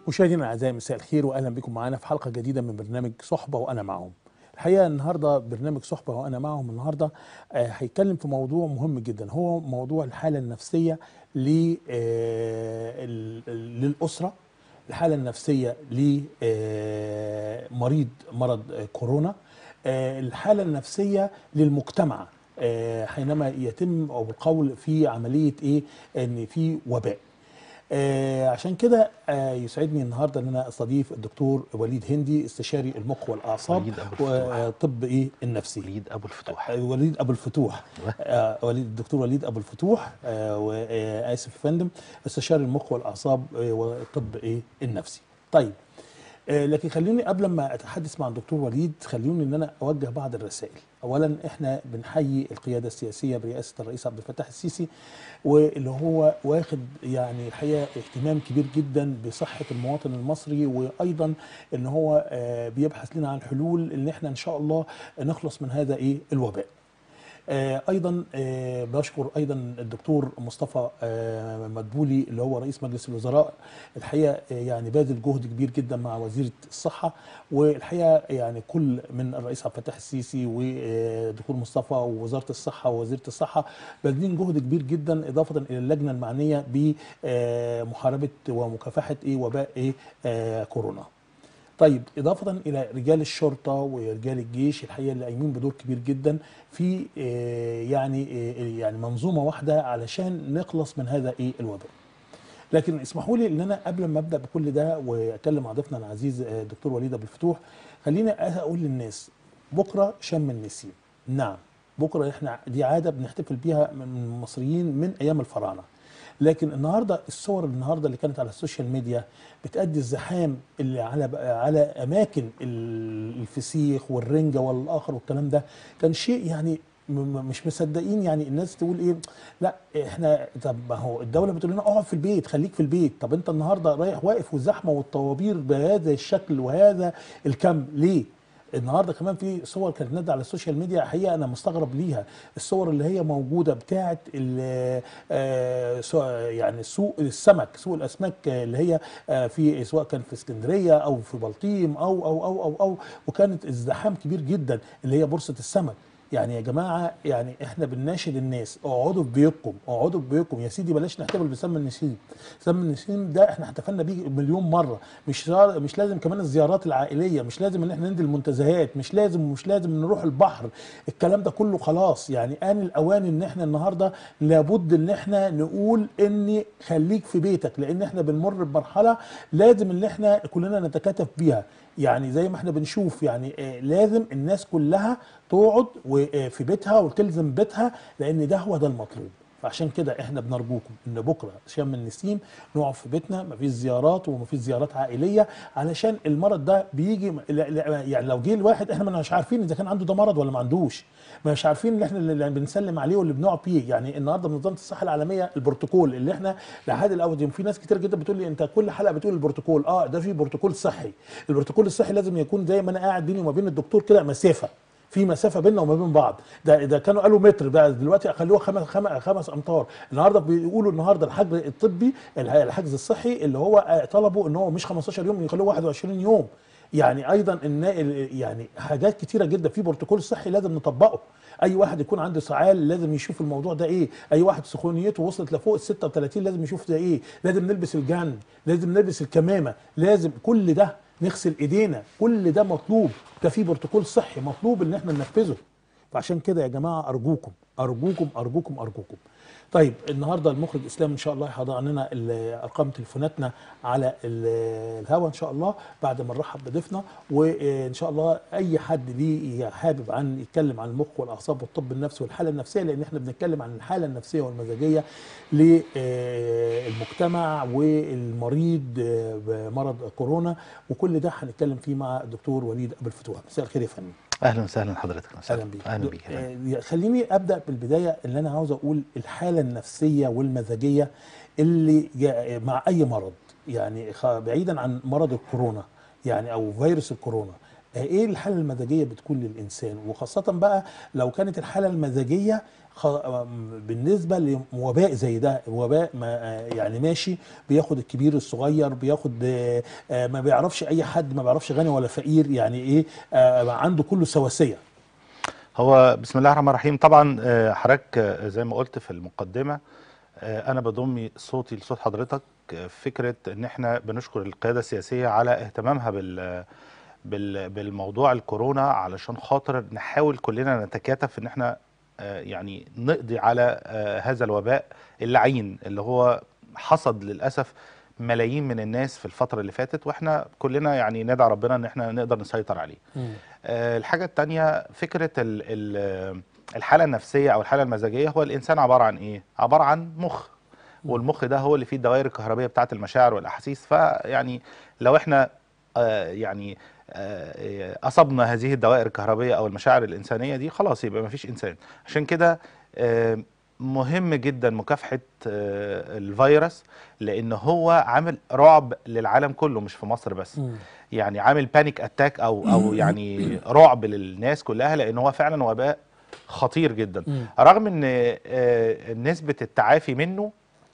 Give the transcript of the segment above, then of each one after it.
مشاهدينا الاعزاء مساء الخير واهلا بكم معنا في حلقه جديده من برنامج صحبه وانا معهم. الحقيقه النهارده برنامج صحبه وانا معهم النهارده آه، هيتكلم في موضوع مهم جدا هو موضوع الحاله النفسيه ل- آه، ال- ال- للاسره الحاله النفسيه لمريض مرض آه، كورونا آه، الحاله النفسيه للمجتمع آه، حينما يتم او بالقول في عمليه ايه ان في وباء آه عشان كده آه يسعدني النهارده ان انا استضيف الدكتور وليد هندي استشاري المخ والاعصاب وليد أبو الفتوح. وطب ايه النفسي وليد ابو الفتوح آه، وليد ابو الفتوح أيوة. آه وليد الدكتور وليد ابو الفتوح آه واسف يا فندم استشاري المخ والاعصاب آه والطب ايه النفسي طيب آه لكن خليني قبل ما اتحدث مع الدكتور وليد خلوني ان انا اوجه بعض الرسائل اولا احنا بنحيي القياده السياسيه برئاسه الرئيس عبد الفتاح السيسي واللي هو واخد يعني الحقيقه اهتمام كبير جدا بصحه المواطن المصري وايضا ان هو آه، بيبحث لنا عن حلول ان احنا ان شاء الله نخلص من هذا ايه الوباء آه، ايضا آه، بشكر ايضا الدكتور مصطفى آه، مدبولي اللي هو رئيس مجلس الوزراء الحقيقه آه، يعني باذل جهد كبير جدا مع وزيره الصحه والحقيقه يعني كل من الرئيس عبد الفتاح السيسي والدكتور مصطفى ووزاره الصحه ووزيره الصحه باذلين جهد كبير جدا اضافه الى اللجنه المعنيه بمحاربه ومكافحه ايه وباء ايه آه، كورونا. طيب إضافة إلى رجال الشرطة ورجال الجيش الحقيقة اللي قايمين بدور كبير جدا في آه، يعني آه، يعني منظومة واحدة علشان نخلص من هذا إيه الوباء. لكن اسمحوا لي ان انا قبل ما ابدا بكل ده واكلم مع ضيفنا العزيز آه، دكتور وليد ابو الفتوح خليني اقول للناس بكره شم النسيم نعم بكره احنا دي عاده بنحتفل بيها من المصريين من ايام الفراعنه لكن النهارده الصور النهارده اللي كانت على السوشيال ميديا بتأدي الزحام اللي على على اماكن ال- الفسيخ والرنجه والاخر والكلام ده كان شيء يعني م- م- مش مصدقين يعني الناس تقول ايه لا احنا طب ما هو الدوله بتقول لنا اقعد في البيت خليك في البيت طب انت النهارده رايح واقف والزحمه والطوابير بهذا الشكل وهذا الكم ليه النهارده كمان في صور كانت نازله على السوشيال ميديا حقيقه انا مستغرب ليها الصور اللي هي موجوده بتاعه ال- آه، سو- يعني سوق السمك سوق الاسماك آه، اللي هي آه، في سواء كان في اسكندريه او في بلطيم او او او او او وكانت ازدحام كبير جدا اللي هي بورصه السمك يعني يا جماعه يعني احنا بنناشد الناس اقعدوا في بيوتكم اقعدوا في بيوتكم يا سيدي بلاش نحتفل بسم النسيم سم النسيم ده احنا احتفلنا بيه مليون مره مش را- مش لازم كمان الزيارات العائليه مش لازم ان احنا ننزل المنتزهات مش لازم مش لازم نروح البحر الكلام ده كله خلاص يعني ان الاوان ان احنا النهارده لابد ان احنا نقول ان خليك في بيتك لان احنا بنمر بمرحله لازم ان احنا كلنا نتكاتف بيها يعني زي ما احنا بنشوف يعني آه، لازم الناس كلها تقعد و- آه، في بيتها وتلزم بيتها لان ده هو ده المطلوب فعشان كده احنا بنرجوكم ان بكره شم النسيم نقعد في بيتنا مفيش زيارات ومفيش زيارات عائليه علشان المرض ده بيجي لا- لا- يعني لو جه الواحد احنا مش عارفين اذا كان عنده ده مرض ولا ما عندوش مش عارفين ان احنا اللي بنسلم عليه واللي بنقعد بيه يعني النهارده منظمه الصحه العالميه البروتوكول اللي احنا لحد الاول في ناس كتير جدا بتقول لي انت كل حلقه بتقول البروتوكول اه ده في بروتوكول صحي البروتوكول الصحي لازم يكون زي ما انا قاعد بيني وما بين الدكتور كده مسافه في مسافه بيننا وما بين بعض ده ده كانوا قالوا متر بقى دلوقتي خلوها خمس خمس, خمس امتار النهارده بيقولوا النهارده الحجز الطبي الحجز الصحي اللي هو آه، طلبوا ان هو مش 15 يوم يخلوه 21 يوم يعني ايضا ان يعني حاجات كتيره جدا في بروتوكول صحي لازم نطبقه اي واحد يكون عنده سعال لازم يشوف الموضوع ده ايه اي واحد سخونيته وصلت لفوق ال 36 لازم يشوف ده ايه لازم نلبس الجن لازم نلبس الكمامه لازم كل ده نغسل ايدينا كل ده مطلوب ده في بروتوكول صحي مطلوب ان احنا ننفذه فعشان كده يا جماعه ارجوكم ارجوكم ارجوكم ارجوكم طيب النهارده المخرج اسلام ان شاء الله هيضع لنا ال- ارقام تليفوناتنا على ال- الهوا ان شاء الله بعد ما نرحب بضيفنا وان شاء الله اي حد ليه حابب عن يتكلم عن المخ والاعصاب والطب النفسي والحاله النفسيه لان احنا بنتكلم عن الحاله النفسيه والمزاجيه للمجتمع والمريض آه، بمرض كورونا وكل ده هنتكلم فيه مع الدكتور وليد ابو الفتوح مساء الخير يا فندم اهلا وسهلا حضرتك اهلا بيك اهلا بيك أهلاً. آه، خليني ابدا بالبدايه اللي انا عاوز اقول الحاله النفسيه والمزاجيه اللي جا- مع اي مرض يعني خ- بعيدا عن مرض الكورونا يعني او فيروس الكورونا آه، ايه الحاله المزاجيه بتكون للانسان وخاصه بقى لو كانت الحاله المزاجيه خ- آم، بالنسبه لوباء زي ده وباء ما آه، يعني ماشي بياخد الكبير الصغير بياخد آه، آه، ما بيعرفش اي حد ما بيعرفش غني ولا فقير يعني ايه آه، عنده كله سواسيه هو بسم الله الرحمن الرحيم طبعا آه، حضرتك آه، زي ما قلت في المقدمه آه، انا بضم صوتي لصوت حضرتك آه، في فكره ان احنا بنشكر القياده السياسيه على اهتمامها بال بال- بالموضوع الكورونا علشان خاطر نحاول كلنا نتكاتف ان احنا آه، يعني نقضي على آه، هذا الوباء اللعين اللي هو حصد للاسف ملايين من الناس في الفتره اللي فاتت واحنا كلنا يعني ندعي ربنا ان احنا نقدر نسيطر عليه آه، الحاجة التانية فكرة ال- ال- الحالة النفسية أو الحالة المزاجية هو الإنسان عبارة عن إيه؟ عبارة عن مخ والمخ ده هو اللي فيه الدوائر الكهربية بتاعة المشاعر والأحاسيس فيعني لو إحنا آه، يعني آه، أصبنا هذه الدوائر الكهربية أو المشاعر الإنسانية دي خلاص يبقى مفيش إنسان عشان كده آه، مهم جدا مكافحة آه، الفيروس لأن هو عامل رعب للعالم كله مش في مصر بس يعني عامل بانيك اتاك او او يعني رعب للناس كلها لان هو فعلا وباء خطير جدا مم. رغم ان آه، نسبه التعافي منه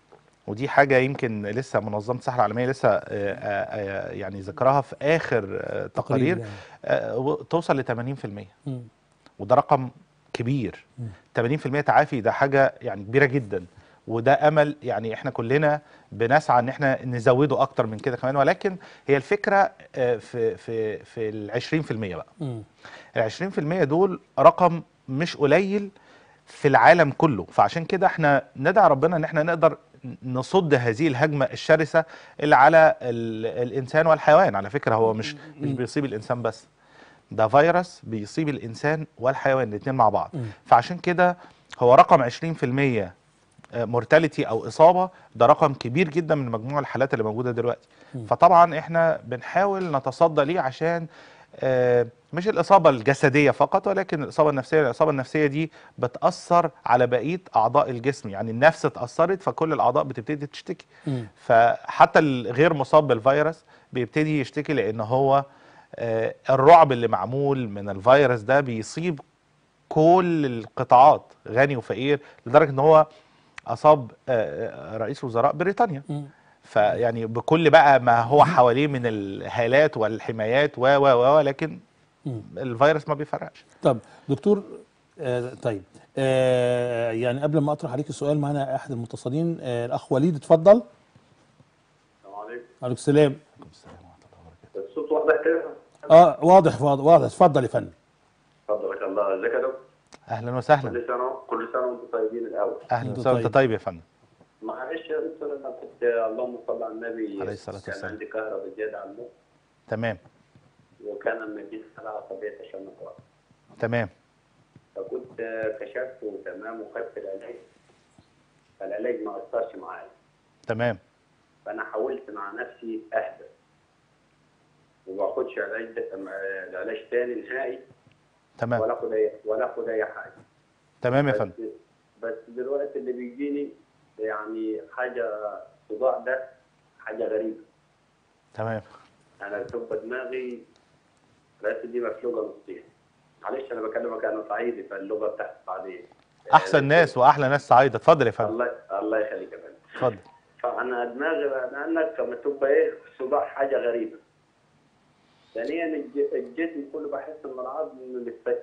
ودي حاجه يمكن لسه منظمه الصحه العالميه لسه آه، آه، آه، يعني ذكرها في اخر آه، تقارير يعني. آه، و- توصل ل 80% مم. وده رقم كبير مم. 80% تعافي ده حاجه يعني كبيره جدا وده امل يعني احنا كلنا بنسعى ان احنا نزوده اكتر من كده كمان ولكن هي الفكره آه، في في في ال 20% بقى مم. ال 20% دول رقم مش قليل في العالم كله فعشان كده احنا ندعي ربنا ان احنا نقدر نصد هذه الهجمه الشرسه اللي على ال الانسان والحيوان على فكره هو مش مش بيصيب الانسان بس ده فيروس بيصيب الانسان والحيوان الاثنين مع بعض مم. فعشان كده هو رقم 20% مورتاليتي او اصابه ده رقم كبير جدا من مجموع الحالات اللي موجوده دلوقتي مم. فطبعا احنا بنحاول نتصدى ليه عشان آه، مش الاصابه الجسديه فقط ولكن الاصابه النفسيه الاصابه النفسيه دي بتاثر على بقيه اعضاء الجسم يعني النفس اتاثرت فكل الاعضاء بتبتدي تشتكي مم. فحتى الغير مصاب بالفيروس بيبتدي يشتكي لان هو آه، الرعب اللي معمول من الفيروس ده بيصيب كل القطاعات غني وفقير لدرجه ان هو اصاب آه، آه، رئيس وزراء بريطانيا مم. فيعني بكل بقى ما هو حواليه من الهالات والحمايات و و و ولكن مم. الفيروس ما بيفرقش طب دكتور آه طيب آه يعني قبل ما اطرح عليك السؤال معانا احد المتصلين آه الاخ وليد اتفضل السلام عليكم عليكم السلام الصوت واضح كده اه واضح واضح, واضح. اتفضل يا فندم فضلك الله ازيك يا دكتور اهلا وسهلا كل سنه كل سنه وانتم طيبين الاول اهلا أنت وسهلا انت طيب. طيب يا فندم معلش يا دكتور انا كنت اللهم صل على النبي عليه الصلاة كان والسلام. عندي كهرباء زياده عن المخ تمام وكان لما جيت على عصبيه تشنجات تمام فكنت كشفت وتمام وخدت العلاج فالعلاج ما اثرش معايا تمام فانا حاولت مع نفسي اهدى وما اخدش علاج ده العلاج تاني نهائي تمام ولا اخد اي ولا اخد اي حاجه تمام يا بس فندم بس دلوقتي اللي بيجيني يعني حاجه صداع ده حاجه غريبه تمام انا تبقى دماغي راسي دي مفلوجه نصين معلش انا بكلمك انا صعيدي فاللغه بتاعتي صعيديه احسن ناس واحلى ناس سعيده اتفضل يا فندم الله الله يخليك يا فندم اتفضل فانا دماغي لانك لما تبقى ايه صداع حاجه غريبه ثانيا الج- الجسم كله بحس ان العظم متفتح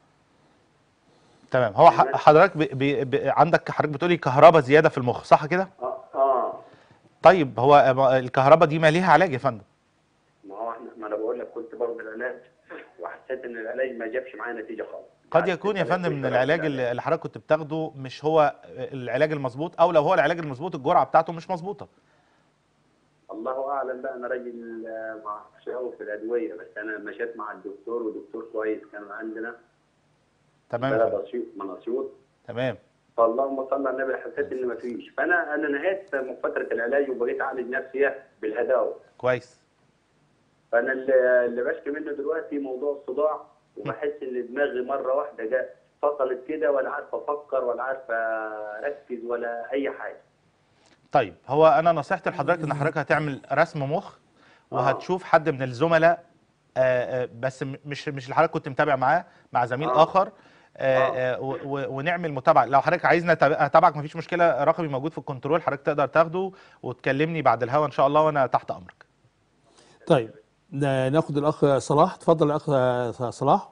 تمام هو ح- حضرتك بي بي بي عندك حضرتك بتقولي كهرباء زياده في المخ صح كده اه اه طيب هو الكهرباء دي ما ليها علاج يا فندم ما هو احنا ما انا بقول لك كنت باخد العلاج وحسيت ان العلاج ما جابش معايا نتيجه خالص قد يعني يكون يا العلاج فندم من بيشتغل العلاج في اللي اللي حضرتك كنت بتاخده مش هو العلاج المظبوط او لو هو العلاج المظبوط الجرعه بتاعته مش مظبوطه الله اعلم بقى انا راجل آه، ما اعرفش قوي في الادويه بس انا مشيت مع الدكتور ودكتور كويس كان عندنا تمام يا بلد فندم اسيوط من اسيوط تمام فاللهم صل على النبي حسيت ان ما فيش فانا انا نهيت من فتره العلاج وبقيت اعالج نفسي بالهداوه كويس فانا اللي, اللي بشكي منه دلوقتي موضوع الصداع وبحس ان دماغي مره واحده جت فصلت كده ولا عارف افكر ولا عارف اركز ولا اي حاجه طيب هو انا نصيحتي لحضرتك ان حضرتك هتعمل رسم مخ وهتشوف حد من الزملاء آه، آه، بس م- مش مش اللي حضرتك كنت متابع معاه مع زميل آه. اخر آه، آه، و- و- ونعمل متابعه لو حضرتك عايزنا أتابع- اتابعك مفيش مشكله رقمي موجود في الكنترول حضرتك تقدر تاخده وتكلمني بعد الهوا ان شاء الله وانا تحت امرك طيب نا- ناخد الاخ صلاح اتفضل يا اخ صلاح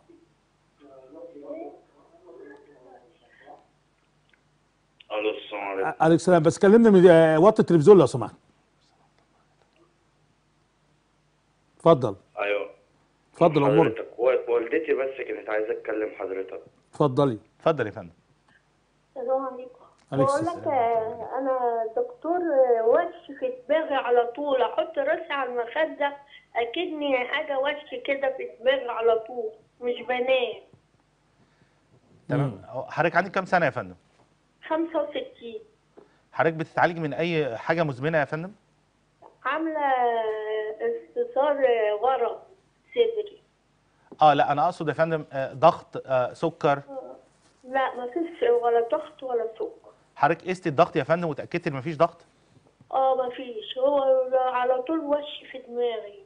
الو السلام عليكم عليك السلام بس كلمنا من آه، وطي التلفزيون لو سمحت اتفضل ايوه اتفضل امورك حضرتك و- والدتي بس كانت عايزه اتكلم حضرتك اتفضلي اتفضل يا فندم السلام عليكم عليك بقول السلام. لك آه، انا دكتور آه، وش في دماغي على طول احط راسي على المخده اكني حاجه وش كده في دماغي على طول مش بنام تمام حضرتك عندك كام سنه يا فندم 65 حضرتك بتتعالج من اي حاجه مزمنه يا فندم عامله استئصال آه، ورم صدري اه لا انا اقصد يا فندم آه، ضغط آه، سكر لا ما فيش ولا ضغط ولا سكر حضرتك قستي الضغط يا فندم وتاكدتي ان مفيش ضغط اه ما فيش هو على طول وش في دماغي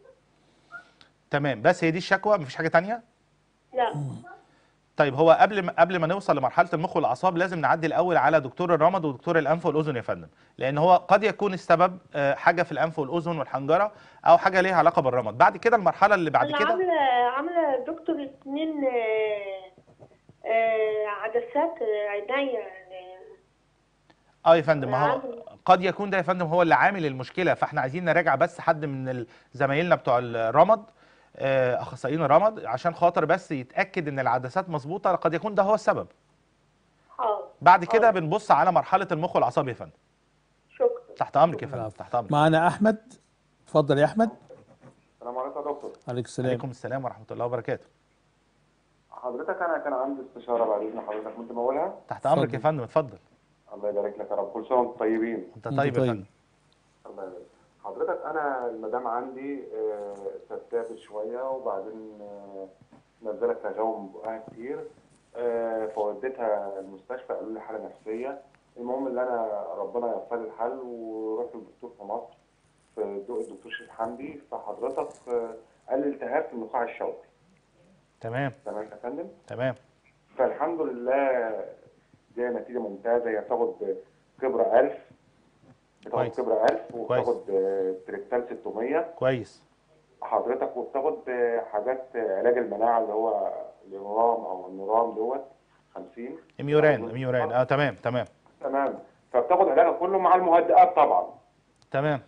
تمام بس هي دي الشكوى مفيش حاجه تانية لا طيب هو قبل ما قبل ما نوصل لمرحله المخ والاعصاب لازم نعدي الاول على دكتور الرمد ودكتور الانف والاذن يا فندم لان هو قد يكون السبب آه، حاجه في الانف والاذن والحنجره او حاجه ليها علاقه بالرمد بعد كده المرحله اللي بعد انا كده عامله عامله دكتور اتنين آه، آه، عدسات عينيا يعني اه يا فندم ما هو عامل. قد يكون ده يا فندم هو اللي عامل المشكله فاحنا عايزين نراجع بس حد من زمايلنا بتوع الرمد آه، اخصائيين الرمد عشان خاطر بس يتاكد ان العدسات مظبوطه قد يكون ده هو السبب حاضر بعد كده بنبص على مرحله المخ والاعصاب يا فندم شكرا تحت امرك يا فندم تحت امرك معانا احمد اتفضل يا احمد السلام عليكم يا دكتور عليك السلام عليكم السلام ورحمه الله وبركاته حضرتك انا كان عندي استشاره بعد اذن حضرتك ممكن اقولها تحت امرك يا اتفضل. فندم اتفضل الله يبارك لك يا رب كل سنه وانتم طيبين انت انت طيب يا طيب. فندم الله يبارك حضرتك انا المدام عندي آه، ترتبت شويه وبعدين آه، نزلت تجاوب من بقها كتير آه، فوديتها المستشفى قالوا لي حاله نفسيه المهم ان انا ربنا ييسر لي الحل ورحت للدكتور في مصر في الدق- الدكتور شريف حمدي فحضرتك آه، قال لي التهاب في النخاع الشوكي تمام تمام يا فندم تمام فالحمد لله دي نتيجة ممتازة هي بتاخد كبرى 1000 بتاخد كويس. كبرى 1000 وبتاخد آه، تريبتال 600 كويس حضرتك وبتاخد آه، حاجات آه، علاج المناعة اللي هو النورام أو النورام دوت 50 اميوران اميوران اه تمام تمام تمام فبتاخد علاجها كله مع المهدئات طبعا تمام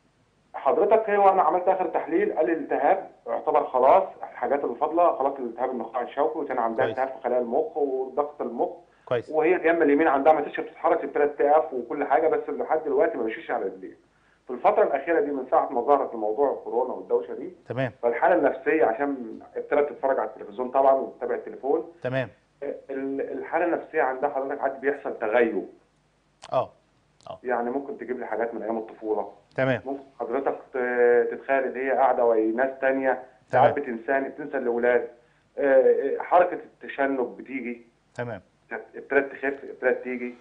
حضرتك هو انا عملت اخر تحليل قال لي الالتهاب يعتبر خلاص الحاجات اللي فاضله خلاص الالتهاب النخاع الشوكي وكان عندها كويس. التهاب في خلايا المخ وضغط المخ كويس وهي اليمه اليمين عندها ما تقدرش بتتحرك ابتدت تقف وكل حاجه بس لحد دلوقتي ما مشيش على رجليه. في الفتره الاخيره دي من ساعه ما ظهرت الموضوع الكورونا والدوشه دي تمام فالحاله النفسيه عشان ابتدت تتفرج على التلفزيون طبعا وتتابع التليفون تمام ال- الحاله النفسيه عندها حضرتك عاد بيحصل تغيب اه يعني ممكن تجيب لي حاجات من ايام الطفوله تمام ممكن حضرتك ت- تتخيل ان هي قاعده وهي ناس تانية ساعات تمام. بتنساني بتنسى الاولاد آه، حركه التشنج بتيجي تمام ابتدت تخف ابتدت تيجي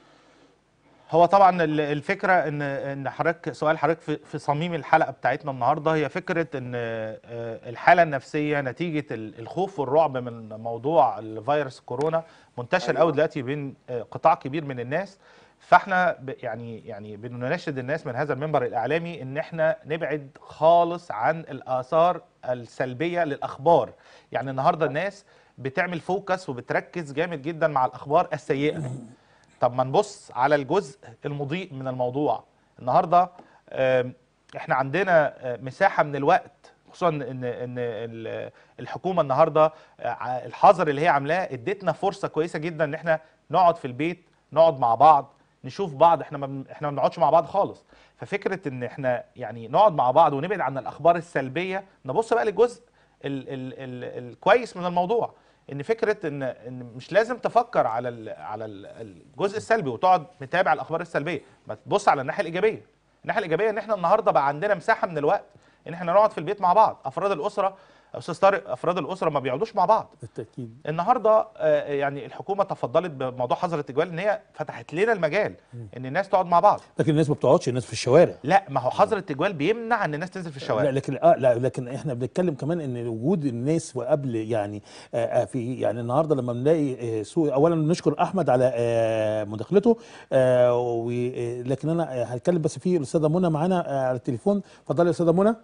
هو طبعا ال- الفكره ان ان حضرتك سؤال حضرتك في في صميم الحلقه بتاعتنا النهارده هي فكره ان آه، الحاله النفسيه نتيجه ال- الخوف والرعب من موضوع الفيروس كورونا منتشر أيوة. قوي دلوقتي بين آه، قطاع كبير من الناس فاحنا ب- يعني يعني بنناشد الناس من هذا المنبر الاعلامي ان احنا نبعد خالص عن الاثار السلبيه للاخبار يعني النهارده الناس بتعمل فوكس وبتركز جامد جدا مع الاخبار السيئه طب ما نبص على الجزء المضيء من الموضوع النهارده آم، احنا عندنا آه، مساحه من الوقت خصوصا ان ان ال- الحكومه النهارده آه، ع- الحظر اللي هي عاملاه ادتنا فرصه كويسه جدا ان احنا نقعد في البيت نقعد مع بعض نشوف بعض احنا ما بن- احنا ما بنقعدش مع بعض خالص ففكره ان احنا يعني نقعد مع بعض ونبعد عن الاخبار السلبيه نبص بقى للجزء ال ال ال الكويس من الموضوع ان فكره ان ان مش لازم تفكر على ال على ال- الجزء السلبي وتقعد متابع الاخبار السلبيه ما تبص على الناحيه الايجابيه الناحيه الايجابيه ان احنا النهارده بقى عندنا مساحه من الوقت ان احنا نقعد في البيت مع بعض افراد الاسره استاذ طارق افراد الاسره ما بيقعدوش مع بعض بالتاكيد النهارده آه، يعني الحكومه تفضلت بموضوع حظر التجوال ان هي فتحت لنا المجال ان الناس تقعد مع بعض لكن الناس ما بتقعدش الناس في الشوارع لا ما هو حظر التجوال بيمنع ان الناس تنزل في لا الشوارع لكن اه لا لكن احنا بنتكلم كمان ان وجود الناس وقبل يعني آه آه، في يعني النهارده لما بنلاقي آه سوء اولا نشكر احمد على آه مداخلته آه و- آه، لكن انا آه، هتكلم بس في الاستاذه منى معانا آه على التليفون اتفضلي يا استاذه منى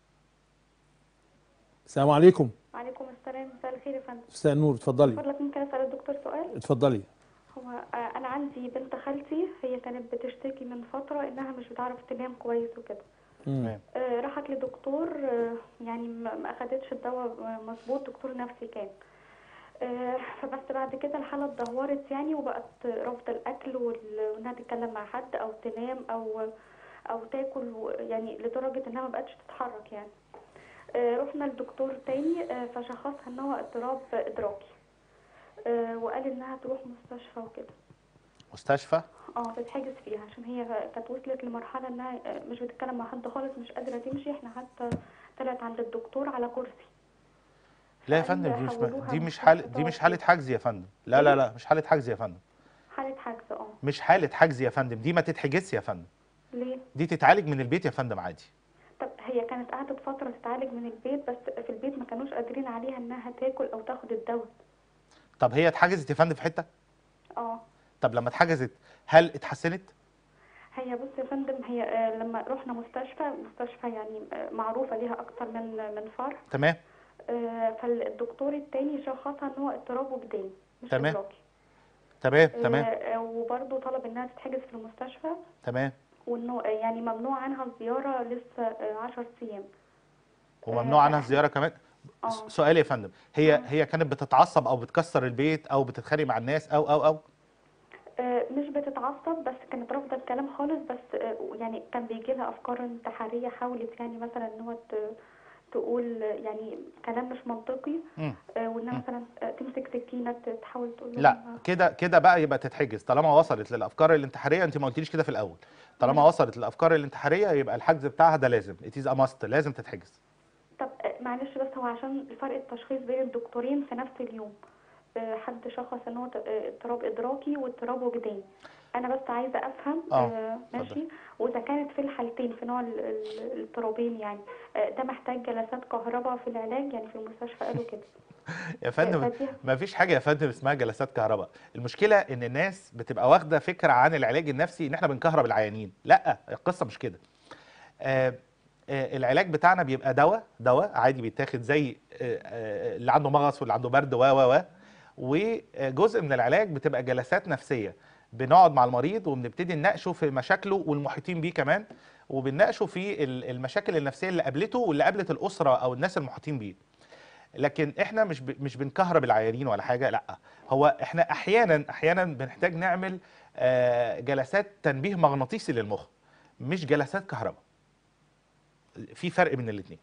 السلام عليكم وعليكم السلام مساء الخير يا فندم استاذ نور اتفضلي فضلك ممكن اسال الدكتور سؤال اتفضلي هو آه، انا عندي بنت خالتي هي كانت بتشتكي من فتره انها مش بتعرف تنام كويس وكده مم. آه، راحت لدكتور آه، يعني ما ما اخدتش الدواء آه، مظبوط دكتور نفسي كان آه، فبس بعد كده الحاله اتدهورت يعني وبقت رافضه الاكل وال- وانها تتكلم مع حد او تنام او او تاكل و- يعني لدرجه انها ما بقتش تتحرك يعني آه، رحنا لدكتور تاني آه، فشخصها ان هو اضطراب ادراكي آه، وقال انها تروح مستشفى وكده مستشفى اه تتحجز فيها عشان هي كانت وصلت لمرحله انها آه، مش بتتكلم مع حد خالص مش قادره تمشي احنا حتى طلعت عند الدكتور على كرسي لا يا فقال فندم دي مش حولوها دي مش مستشفى حاله دي مش حاله طوارئ. حجز يا فندم لا لا لا مش حاله حجز يا فندم حاله حجز اه مش حاله حجز يا فندم دي ما تتحجزش يا فندم ليه دي تتعالج من البيت يا فندم عادي طب هي كانت قعدت فتره تتعالج من البيت بس في البيت ما كانوش قادرين عليها انها تاكل او تاخد الدواء طب هي اتحجزت يا فندم في حته اه طب لما اتحجزت هل اتحسنت هي بص يا فندم هي آه، لما رحنا مستشفى مستشفى يعني آه، معروفه ليها اكتر من من فرع تمام آه، فالدكتور التاني شخصها ان هو اضطراب وجداني مش تمام. إدراكي. تمام تمام آه، وبرضه طلب انها تتحجز في المستشفى تمام وانه آه، يعني ممنوع عنها الزياره لسه آه، 10 ايام وممنوع عنها الزياره كمان آه. س- سؤال يا فندم هي آه. هي كانت بتتعصب او بتكسر البيت او بتتخانق مع الناس او او او آه، مش بتتعصب بس كانت رافضه الكلام خالص بس آه، يعني كان بيجي لها افكار انتحاريه حاولت يعني مثلا ان هو ت- تقول آه، يعني كلام مش منطقي مم. آه، وانها مثلا آه، تمسك سكينه ت- تحاول تقول له لا إنها- كده كده بقى يبقى تتحجز طالما وصلت للافكار الانتحاريه انت ما قلتليش كده في الاول طالما وصلت للافكار الانتحاريه يبقى الحجز بتاعها ده لازم اتيز ماست لازم تتحجز طب آه، معلش بس هو عشان فرق التشخيص بين الدكتورين في نفس اليوم آه، حد شخص ان هو ت- آه، اضطراب ادراكي واضطراب وجداني انا بس عايزه افهم آه، آه ماشي واذا كانت في الحالتين في نوع ال- ال- الاضطرابين يعني آه، ده محتاج جلسات كهرباء في العلاج يعني في المستشفى قالوا كده يا فندم فدي- ما فيش حاجه يا فندم اسمها جلسات كهرباء المشكله ان الناس بتبقى واخده فكره عن العلاج النفسي ان احنا بنكهرب العيانين لا القصه مش كده آه آه العلاج بتاعنا بيبقى دواء دواء عادي بيتاخد زي آه آه اللي عنده مغص واللي عنده برد و و و وجزء من العلاج بتبقى جلسات نفسيه بنقعد مع المريض وبنبتدي نناقشه في مشاكله والمحيطين بيه كمان وبنناقشه في ال- المشاكل النفسيه اللي قابلته واللي قابلت الاسره او الناس المحيطين بيه لكن احنا مش ب... مش بنكهرب العيانين ولا حاجه لا هو احنا احيانا احيانا بنحتاج نعمل آه، جلسات تنبيه مغناطيسي للمخ مش جلسات كهرباء في فرق بين الاثنين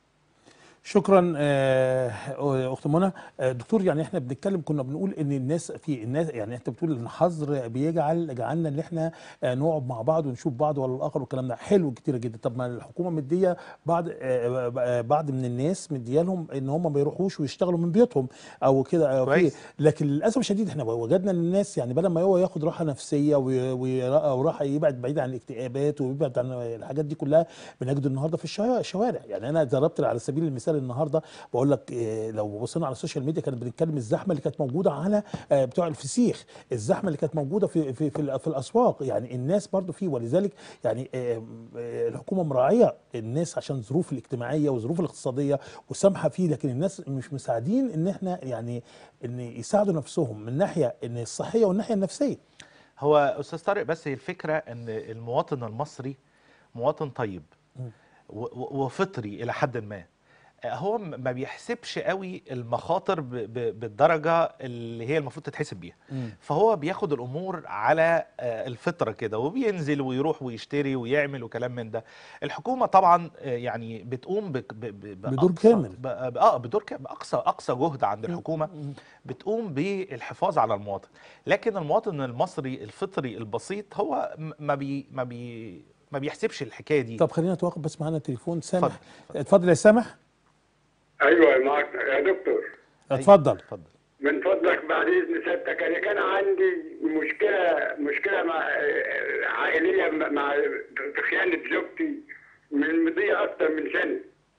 شكرا آه، اخت منى آه، دكتور يعني احنا بنتكلم كنا بنقول ان الناس في الناس يعني انت بتقول ان الحظر بيجعل جعلنا ان احنا آه، نقعد مع بعض ونشوف بعض ولا الاخر والكلام ده حلو كتير جدا طب ما الحكومه مديه بعض آه، آه، بعض من الناس مديه لهم ان هم ما يروحوش ويشتغلوا من بيوتهم او كده آه، في كويس. لكن للاسف الشديد احنا وجدنا ان الناس يعني بدل ما هو ياخد راحه نفسيه وي- وي- وراحه يبعد بعيد عن الاكتئابات ويبعد عن الحاجات دي كلها بنجده النهارده في الشوارع الشوارع يعني انا ضربت على سبيل المثال النهارده بقول لك إيه، لو بصينا على السوشيال ميديا كانت بنتكلم الزحمه اللي كانت موجوده على آه، بتوع الفسيخ الزحمه اللي كانت موجوده في في في, ال- في الاسواق يعني الناس برضو فيه ولذلك يعني آه، آه، الحكومه مراعيه الناس عشان الظروف الاجتماعيه والظروف الاقتصاديه وسامحه فيه لكن الناس مش مساعدين ان احنا يعني ان يساعدوا نفسهم من ناحيه ان الصحيه والناحيه النفسيه هو استاذ طارق بس هي الفكره ان المواطن المصري مواطن طيب و- و- وفطري الى حد ما آه، هو م- ما بيحسبش قوي المخاطر ب- ب- بالدرجه اللي هي المفروض تتحسب بيها فهو بياخد الامور على آه، الفطره كده وبينزل ويروح ويشتري ويعمل وكلام من ده الحكومه طبعا آه، يعني بتقوم بك- ب- ب- بدور بأقصى- كامل. ب- ب- اه بدور كامل اقصى اقصى جهد عند الحكومه بتقوم بالحفاظ على المواطن لكن المواطن المصري الفطري البسيط هو م- ما بي ما بي ما بيحسبش الحكايه دي طب خلينا نتوقف بس معانا تليفون سامح اتفضل، اتفضل. اتفضل يا سامح ايوه معك يا دكتور اتفضل اتفضل من فضلك بعد اذن سيادتك انا كان عندي مشكله مشكله مع عائليه مع في خيانه زوجتي من مضيه اكتر من سنه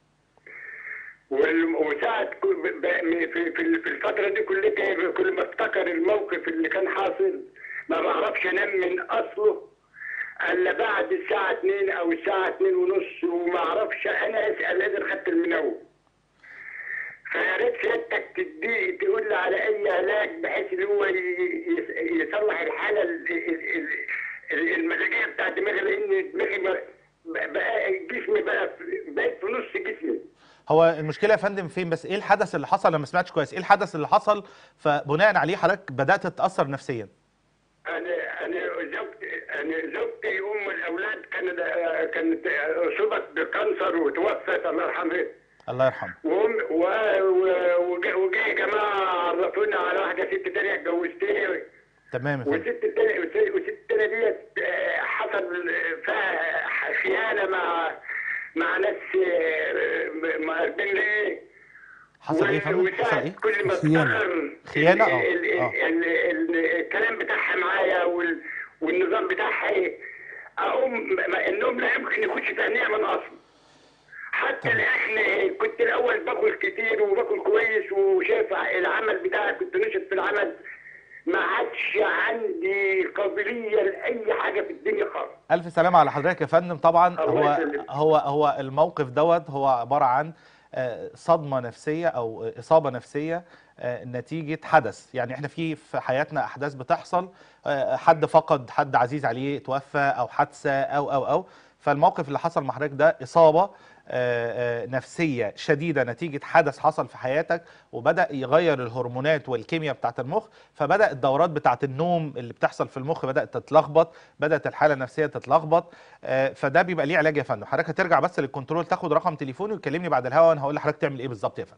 وال- وساعة كل- ب- ب- في في في الفترة دي كلها كل ما افتكر الموقف اللي كان حاصل ما بعرفش انام من اصله الا بعد الساعة 2 او الساعة 2 ونص وما اعرفش انا اسال اذا خدت المنوم فيا ريت سيادتك تدي تقول لي على اي علاج بحيث ان هو ي- ي- يصلح الحاله ال- ال- ال- ال- المزاجيه بتاعت دماغي لان دماغي بقى- بقى جسمي بقى في- بقيت في نص جسمي هو المشكله يا فندم فين بس ايه الحدث اللي حصل انا ما سمعتش كويس ايه الحدث اللي حصل فبناء عليه حضرتك بدات تتاثر نفسيا انا انا زوجتي انا زوجتي ام الاولاد كانت كانت اصيبت بكانسر وتوفت الله يرحمها الله يرحمه وهم و- و- وجا وجا جماعه عرفونا على واحده ست تانية اتجوزتها تمام يا فندم والست التانية والست التانية ديت آه، حصل فيها خيانة مع مع ناس آه، ما بين ايه حصل ايه يا فندم حصل وساعة ايه كل ما خيانة. افتكر خيانة؟ ال- آه. ال- آه. ال- ال- الكلام بتاعها معايا وال- والنظام بتاعها ايه اقوم ما- النوم لا يمكن يخش في عينيها من اصل حتى احنا كنت الاول باكل كتير وباكل كويس وشايف العمل بتاعي كنت نشط في العمل ما عادش عندي قابليه لاي حاجه في الدنيا خالص الف سلامه على حضرتك يا فندم طبعا الله هو يسلمك. هو هو الموقف دوت هو عباره عن آه، صدمه نفسيه او اصابه نفسيه آه، نتيجه حدث يعني احنا في في حياتنا احداث بتحصل آه، حد فقد حد عزيز عليه توفى او حادثه او او او فالموقف اللي حصل مع حضرتك ده اصابه آه، آه، نفسيه شديده نتيجه حدث حصل في حياتك وبدا يغير الهرمونات والكيمياء بتاعه المخ فبدا الدورات بتاعه النوم اللي بتحصل في المخ بدات تتلخبط بدات الحاله النفسيه تتلخبط آه، فده بيبقى ليه علاج يا فندم حضرتك هترجع بس للكنترول تاخد رقم تليفوني وتكلمني بعد الهوا وانا هقول لحضرتك تعمل ايه بالظبط يا فندم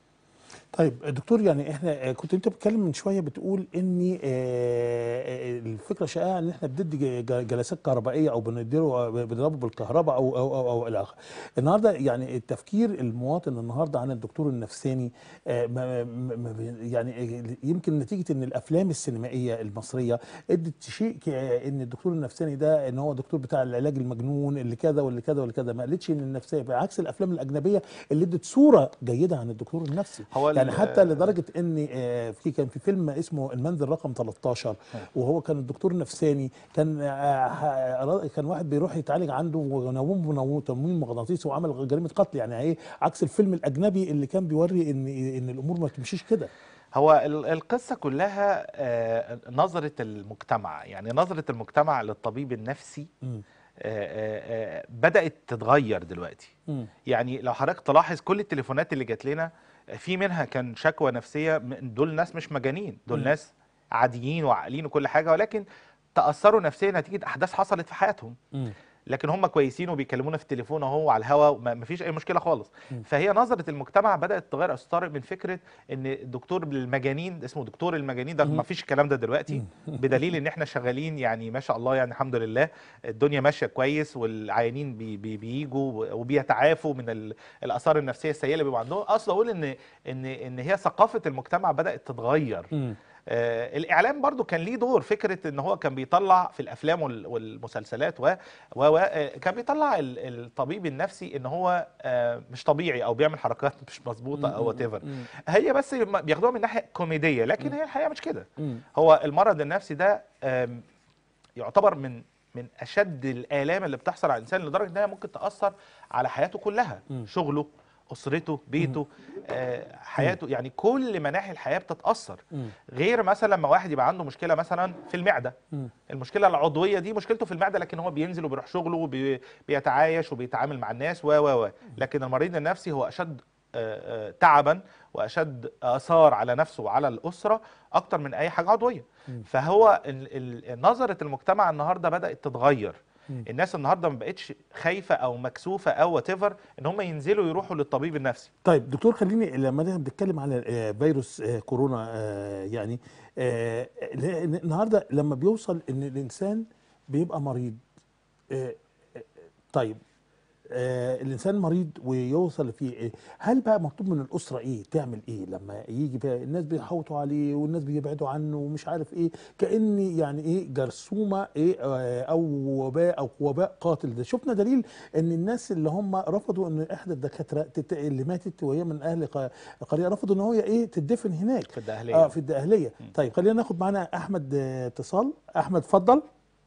طيب دكتور يعني احنا آه، كنت انت بتتكلم من شويه بتقول ان آه، آه، الفكره شائعه ان احنا بندي ج- ج- جلسات كهربائيه او بنديله بنضربه بالكهرباء او او او, أو الى اخره. النهارده يعني التفكير المواطن النهارده عن الدكتور النفساني آه، ما ما- ما بي- يعني يمكن نتيجه ان الافلام السينمائيه المصريه ادت شيء ك- ان الدكتور النفساني ده ان هو دكتور بتاع العلاج المجنون اللي كذا واللي كذا واللي كذا ما قالتش ان النفسيه بعكس الافلام الاجنبيه اللي ادت صوره جيده عن الدكتور النفسي. هو ال- يعني حتى لدرجه ان آه، في كان في فيلم اسمه المنزل رقم 13 وهو كان الدكتور النفساني كان آه، ح- كان واحد بيروح يتعالج عنده ونوم بنوم- تنويم مغناطيسي وعمل جريمه قتل يعني ايه عكس الفيلم الاجنبي اللي كان بيوري ان ان الامور ما تمشيش كده هو ال- القصة كلها آه، نظرة المجتمع يعني نظرة المجتمع للطبيب النفسي مم. آه، آه، آه، بدأت تتغير دلوقتي مم. يعني لو حضرتك تلاحظ كل التليفونات اللي جات لنا في منها كان شكوى نفسية م- دول ناس مش مجانين دول مم. ناس عاديين وعاقلين وكل حاجة ولكن تأثروا نفسيا نتيجة أحداث حصلت في حياتهم مم. لكن هم كويسين وبيكلمونا في التليفون اهو على الهوا ما فيش اي مشكله خالص مم. فهي نظره المجتمع بدات تتغير يا استاذ طارق من فكره ان الدكتور المجانين اسمه دكتور المجانين ده مم. ما فيش الكلام ده دلوقتي بدليل ان احنا شغالين يعني ما شاء الله يعني الحمد لله الدنيا ماشيه كويس والعيانين بي بي بيجوا وبيتعافوا من ال- الاثار النفسيه السيئه اللي بيبقوا عندهم اصلا اقول ان ان ان هي ثقافه المجتمع بدات تتغير مم. آه، الاعلام برضو كان ليه دور فكره ان هو كان بيطلع في الافلام وال- والمسلسلات و و و آه، كان بيطلع ال- الطبيب النفسي ان هو آه، مش طبيعي او بيعمل حركات مش مظبوطه او وات ايفر مم. هي بس م- بياخدوها من ناحيه كوميديه لكن هي الحقيقه مش كده مم. هو المرض النفسي ده آم، يعتبر من من اشد الالام اللي بتحصل على الانسان لدرجه انها ممكن تاثر على حياته كلها مم. شغله اسرته بيته آه، حياته يعني كل مناحي الحياه بتتاثر مم. غير مثلا لما واحد يبقى عنده مشكله مثلا في المعده مم. المشكله العضويه دي مشكلته في المعده لكن هو بينزل وبيروح شغله وبيتعايش وبيتعامل مع الناس و و و لكن المريض النفسي هو اشد آه، آه، تعبا واشد اثار على نفسه وعلى الاسره اكتر من اي حاجه عضويه فهو ال- ال- نظره المجتمع النهارده بدات تتغير مم. الناس النهارده ما بقتش خايفه او مكسوفه او وات ان هم ينزلوا يروحوا للطبيب النفسي طيب دكتور خليني لما احنا بنتكلم على آه، فيروس آه، كورونا آه، يعني آه، لأن النهارده لما بيوصل ان الانسان بيبقى مريض آه، آه، طيب آه الانسان مريض ويوصل فيه إيه هل بقى مطلوب من الاسره ايه تعمل ايه لما يجي بقى الناس بيحوطوا عليه والناس بيبعدوا عنه ومش عارف ايه كان يعني ايه جرثومه ايه آه او وباء او وباء قاتل ده شفنا دليل ان الناس اللي هم رفضوا ان احدى الدكاتره تت- اللي ماتت وهي من اهل ق- قريه رفضوا ان هو ايه تدفن هناك في الدقهلية. اه في الدقهليه طيب خلينا ناخد معانا احمد آه، اتصال احمد اتفضل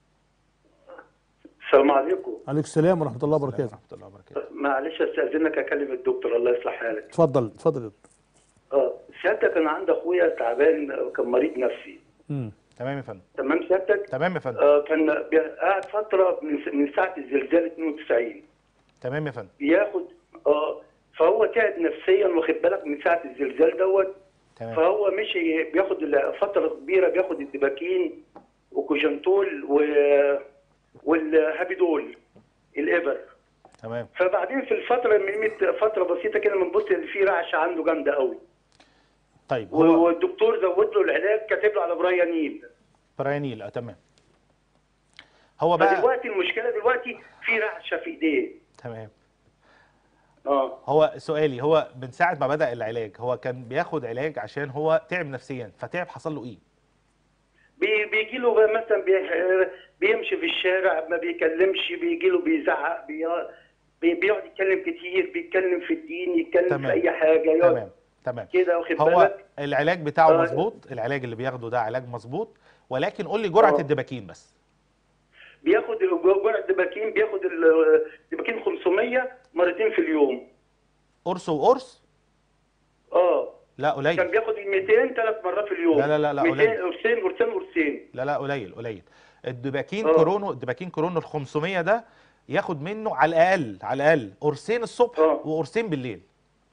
السلام عليكم عليكم السلام ورحمه الله وبركاته ورحمه الله وبركاته معلش استاذنك اكلم الدكتور الله يصلح حالك اتفضل اتفضل يا دكتور. اه سيادتك انا عندي اخويا تعبان آه، كان مريض نفسي مم. تمام يا فندم تمام سيادتك تمام يا فندم آه كان بي- قاعد فتره من س- من ساعه الزلزال 92 تمام يا فندم بياخد اه فهو تعب نفسيا واخد بالك من ساعه الزلزال دوت تمام فهو مشي بياخد ال- فتره كبيره بياخد الدباكين وكوجنتول و والهابيدول الابر تمام فبعدين في الفتره من مت- فتره بسيطه كده بنبص ان في رعشه عنده جامده قوي طيب هو والدكتور زود له العلاج كاتب له على برايانيل برايانيل اه تمام هو بقى فدلوقتي المشكله دلوقتي في رعشه في ايديه تمام اه هو سؤالي هو من ساعة ما بدأ العلاج هو كان بياخد علاج عشان هو تعب نفسيا فتعب حصل له ايه؟ بي بيجي له بقى مثلا بي بيمشي في الشارع ما بيكلمش بيجي له بيزعق بي بي- بيقعد يتكلم كتير بيتكلم في الدين يتكلم تمام. في اي حاجه يقعد تمام تمام كده واخد هو بالك العلاج بتاعه آه. مظبوط العلاج اللي بياخده ده علاج مظبوط ولكن قول لي جرعة آه. الدباكين بس بياخد جرعه دباكين بياخد الدباكين 500 مرتين في اليوم قرص وقرص اه لا كان قليل بياخد ال 200 ثلاث مرات في اليوم لا لا لا لا، 200 قليل. قرصين قرصين قرصين لا لا قليل قليل الدباكين آه. كورونو الدباكين كورونو ال 500 ده ياخد منه على الاقل على الاقل قرصين الصبح آه. وقرصين بالليل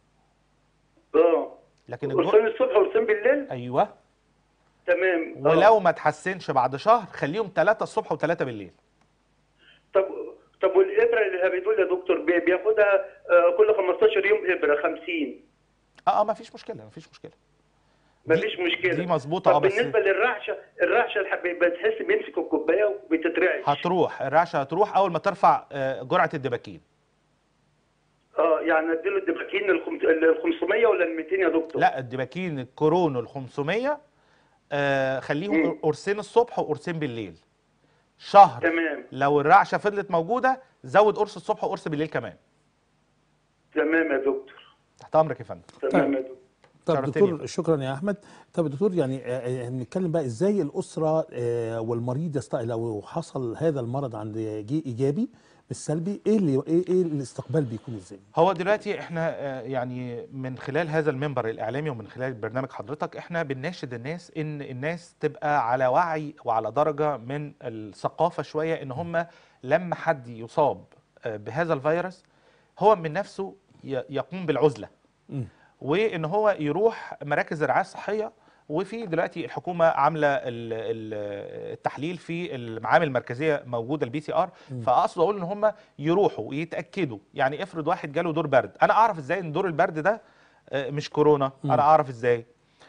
اه لكن الجر... قرصين الصبح وقرصين بالليل ايوه تمام آه. ولو ما تحسنش بعد شهر خليهم ثلاثة الصبح وثلاثة بالليل طب طب والابره اللي هبيدول يا دكتور بي- بياخدها آه، كل 15 يوم ابره 50 اه اه ما فيش مشكلة ما فيش مشكلة دي- مفيش مشكله دي مظبوطة اه طب بس بالنسبه للرعشه الرعشه اللي حب- بتحس بيمسك الكوبايه وبتترعش هتروح الرعشة هتروح أول ما ترفع آه، جرعة الدباكين اه يعني اديله الدباكين ال 500 ولا ال 200 يا دكتور؟ لا الدباكين الكورونو ال 500 آه، خليهم مم. قرصين الصبح وقرصين بالليل شهر تمام لو الرعشة فضلت موجودة زود قرص الصبح وقرص بالليل كمان تمام يا دكتور تحت أمرك يا فندم تمام يا دكتور طب شرفتني. دكتور شكرا يا احمد طب يا دكتور يعني آه، آه، هنتكلم بقى ازاي الاسره آه، والمريض يست... لو حصل هذا المرض عند جه ايجابي مش سلبي ايه اللي ايه ايه الاستقبال بيكون ازاي؟ هو دلوقتي احنا آه، يعني من خلال هذا المنبر الاعلامي ومن خلال برنامج حضرتك احنا بنناشد الناس ان الناس تبقى على وعي وعلى درجه من الثقافه شويه ان هم لما حد يصاب آه، بهذا الفيروس هو من نفسه ي- يقوم بالعزله مم. وان هو يروح مراكز الرعايه الصحيه وفي دلوقتي الحكومه عامله ال- ال- التحليل في المعامل المركزيه موجوده البي سي ار فاقصد اقول ان هم يروحوا يتاكدوا يعني افرض واحد جاله دور برد انا اعرف ازاي ان دور البرد ده آه، مش كورونا انا اعرف ازاي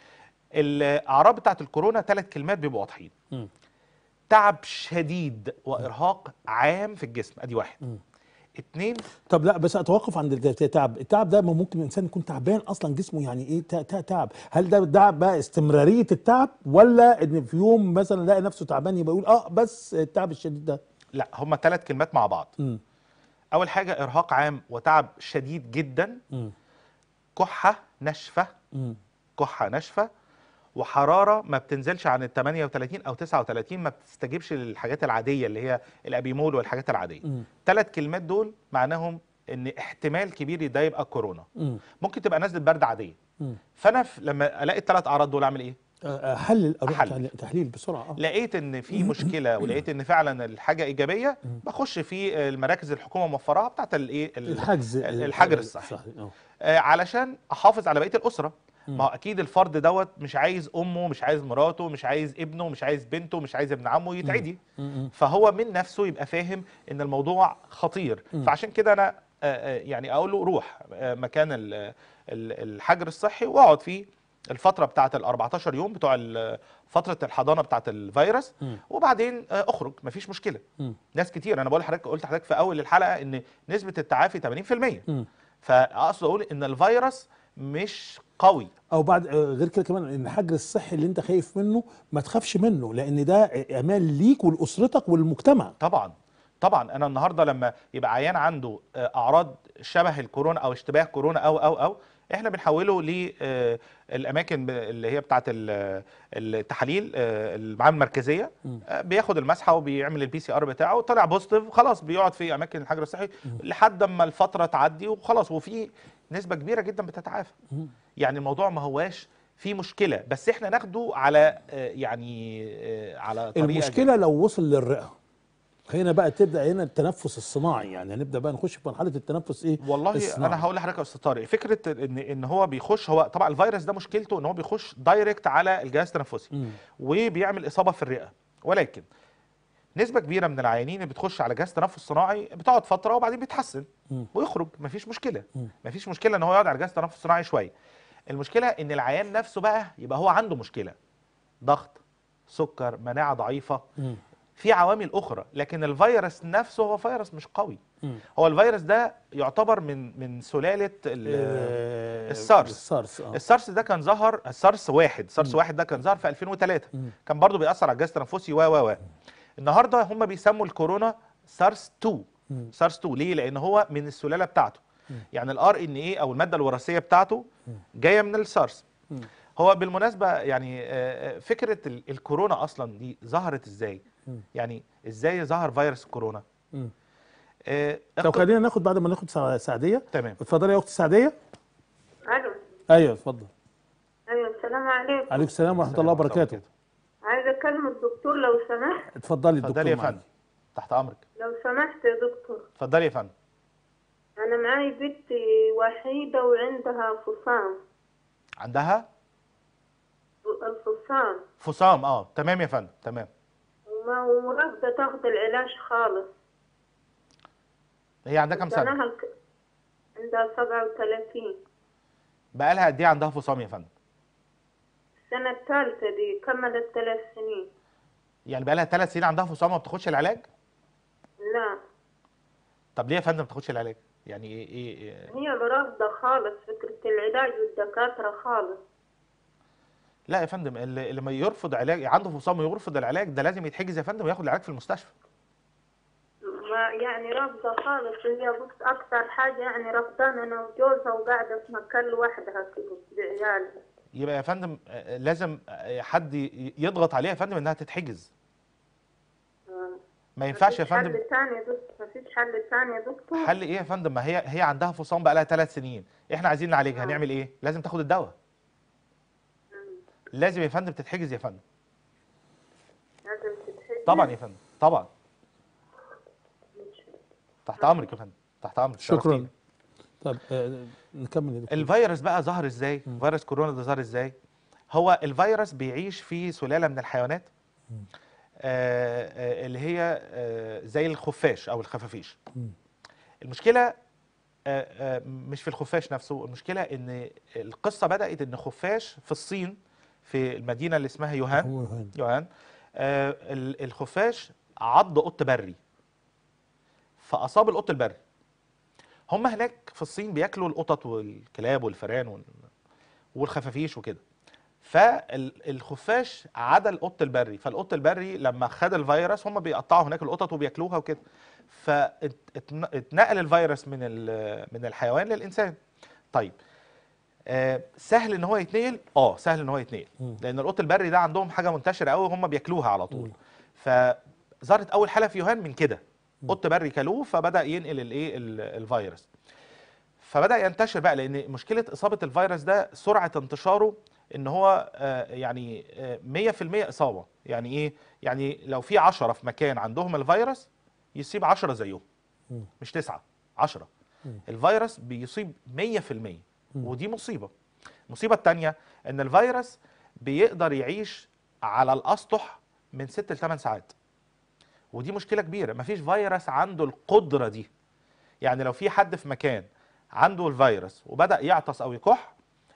الاعراض بتاعت الكورونا ثلاث كلمات بيبقوا واضحين مم. تعب شديد وارهاق عام في الجسم ادي واحد اتنين طب لا بس اتوقف عند الت- التعب التعب ده ما ممكن الانسان يكون تعبان اصلا جسمه يعني ايه تا- تا- تعب هل ده ده بقى استمراريه التعب ولا ان في يوم مثلا لاقي نفسه تعبان يبقى يقول اه بس التعب الشديد ده لا هما ثلاث كلمات مع بعض مم. اول حاجه ارهاق عام وتعب شديد جدا مم. كحه ناشفه مم. كحه ناشفه وحراره ما بتنزلش عن ال 38 او 39 ما بتستجيبش للحاجات العاديه اللي هي الابيمول والحاجات العاديه مم. ثلاث كلمات دول معناهم ان احتمال كبير ده يبقى كورونا مم. ممكن تبقى نزله برد عاديه مم. فانا في لما الاقي الثلاث اعراض دول اعمل ايه آه، احلل اروح أحلل. تحليل- تحليل بسرعه اه لقيت ان في مشكله ولقيت ان فعلا الحاجه ايجابيه بخش في المراكز الحكومه موفراها بتاعت الايه ال- الحجز ال- الحجر الصحي اه آه، علشان احافظ على بقيه الاسره ما هو اكيد الفرد دوت مش عايز امه مش عايز مراته مش عايز ابنه مش عايز بنته مش عايز ابن عمه يتعدي مم. فهو من نفسه يبقى فاهم ان الموضوع خطير فعشان كده انا آه، آه، يعني اقول له روح آه، مكان ال- ال- الحجر الصحي واقعد فيه الفتره بتاعه ال 14 يوم بتوع ال- فتره الحضانه بتاعه الفيروس مم. وبعدين آه، اخرج مفيش مشكله مم. ناس كتير انا بقول لحضرتك قلت لحضرتك في اول الحلقه ان نسبه التعافي 80% مم. فاقصد اقول ان الفيروس مش قوي او بعد آه، غير كده كمان ان الحجر الصحي اللي انت خايف منه ما تخافش منه لان ده امان ليك ولاسرتك وللمجتمع طبعا طبعا انا النهارده لما يبقى عيان عنده آه، اعراض شبه الكورونا او اشتباه كورونا او او او احنا بنحوله للاماكن اللي هي بتاعه ال- التحاليل آه، المعامل المركزيه آه، بياخد المسحه وبيعمل البي سي ار بتاعه طلع بوزيتيف خلاص بيقعد في اماكن الحجر الصحي لحد اما الفتره تعدي وخلاص وفي نسبه كبيره جدا بتتعافى يعني الموضوع ما هواش في مشكله بس احنا ناخده على آه، يعني آه، على طريقه المشكله لو وصل للرئه هنا بقى تبدا هنا التنفس الصناعي يعني هنبدا بقى نخش في مرحله التنفس ايه والله الصناعي. انا هقول لحضرتك يا استاذ طارق فكره ان ان هو بيخش هو طبعا الفيروس ده مشكلته ان هو بيخش دايركت على الجهاز التنفسي مم. وبيعمل اصابه في الرئه ولكن نسبه كبيره من العيانين اللي بتخش على جهاز تنفس صناعي بتقعد فتره وبعدين بيتحسن مم. ويخرج مفيش مشكله مم. مفيش مشكله ان هو يقعد على جهاز تنفس صناعي شويه المشكله ان العيان نفسه بقى يبقى هو عنده مشكله ضغط سكر مناعه ضعيفه مم. في عوامل اخرى لكن الفيروس نفسه هو فيروس مش قوي مم. هو الفيروس ده يعتبر من من سلاله ال- آه، السارس. السارس اه السارس ده كان ظهر السارس واحد سارس واحد ده كان ظهر في 2003 مم. كان برضو بيأثر على الجهاز التنفسي و و و النهارده هم بيسموا الكورونا سارس 2 مم. سارس 2 ليه لان هو من السلاله بتاعته يعني الار ان ايه او الماده الوراثيه بتاعته جايه من السارس مم. هو بالمناسبه يعني آه، آه، فكره ال- الكورونا اصلا دي ظهرت ازاي مم. يعني ازاي ظهر فيروس الكورونا مم. آه، طب اقت- خلينا ناخد بعد ما ناخد سع- سعديه تمام اتفضلي يا اخت سعديه الو ايوه اتفضل ايوه السلام عليكم عليكم السلام ورحمه الله وبركاته عايزه اكلم الدكتور لو سمحت اتفضلي الدكتور اتفضلي يا معاك. فندم تحت امرك لو سمحت يا دكتور اتفضلي يا فندم انا معاي بنتي وحيده وعندها فصام عندها الفصام فصام اه تمام يا فندم تمام وما ورافضه تاخد العلاج خالص هي عندها كام سنه سنها الك... عندها 37 بقالها قد ايه عندها فصام يا فندم السنه الثالثه دي كملت ثلاث سنين يعني بقالها ثلاث سنين عندها فصام وما بتاخدش العلاج لا طب ليه يا فندم ما بتاخدش العلاج يعني ايه ايه, إيه؟ هي رافضه خالص فكره العلاج والدكاتره خالص لا يا فندم اللي اللي ما يرفض علاج عنده فصام ويرفض العلاج ده لازم يتحجز يا فندم وياخد العلاج في المستشفى ما يعني رافضة خالص هي بص أكتر حاجة يعني رافضان أنا وجوزها وقاعدة في مكان لوحدها كده بعيالها يبقى يا فندم آه، لازم آه، حد ي- يضغط عليها يا فندم انها تتحجز ما ينفعش يا مفيش فندم حل تاني يا دكتور مفيش حل تاني يا دكتور حل ايه يا فندم ما هي هي عندها فصام بقى لها ثلاث سنين احنا عايزين نعالجها هنعمل ايه لازم تاخد الدواء لازم يا فندم تتحجز يا فندم لازم تتحجز طبعا يا فندم طبعا تحت امرك يا فندم تحت امرك شكرا شرفتيني. طب آه، نكمل يا دكتور الفيروس بقى ظهر ازاي فيروس كورونا ده ظهر ازاي هو الفيروس بيعيش في سلاله من الحيوانات آه آه اللي هي آه زي الخفاش او الخفافيش مم. المشكله آه آه مش في الخفاش نفسه المشكله ان القصه بدات ان خفاش في الصين في المدينه اللي اسمها يوهان هو هنا. يوهان آه ال- الخفاش عض قط بري فاصاب القط البري هم هناك في الصين بياكلوا القطط والكلاب والفئران وال- والخفافيش وكده فالخفاش عدا القط البري فالقط البري لما خد الفيروس هم بيقطعوا هناك القطط وبياكلوها وكده فاتنقل الفيروس من ال- من الحيوان للانسان طيب آه سهل ان هو يتنقل اه سهل ان هو يتنقل مم. لان القط البري ده عندهم حاجه منتشره قوي هم بياكلوها على طول فظهرت اول حاله في يوهان من كده قط بري كلوه فبدا ينقل الايه ال- الفيروس فبدا ينتشر بقى لان مشكله اصابه الفيروس ده سرعه انتشاره ان هو آه، يعني آه، 100% اصابه يعني ايه يعني لو في 10 في مكان عندهم الفيروس يصيب 10 زيهم مم. مش 9 10 مم. الفيروس بيصيب 100% ودي مصيبه المصيبه الثانيه ان الفيروس بيقدر يعيش على الاسطح من 6 ل 8 ساعات ودي مشكله كبيره مفيش فيروس عنده القدره دي يعني لو في حد في مكان عنده الفيروس وبدا يعطس او يكح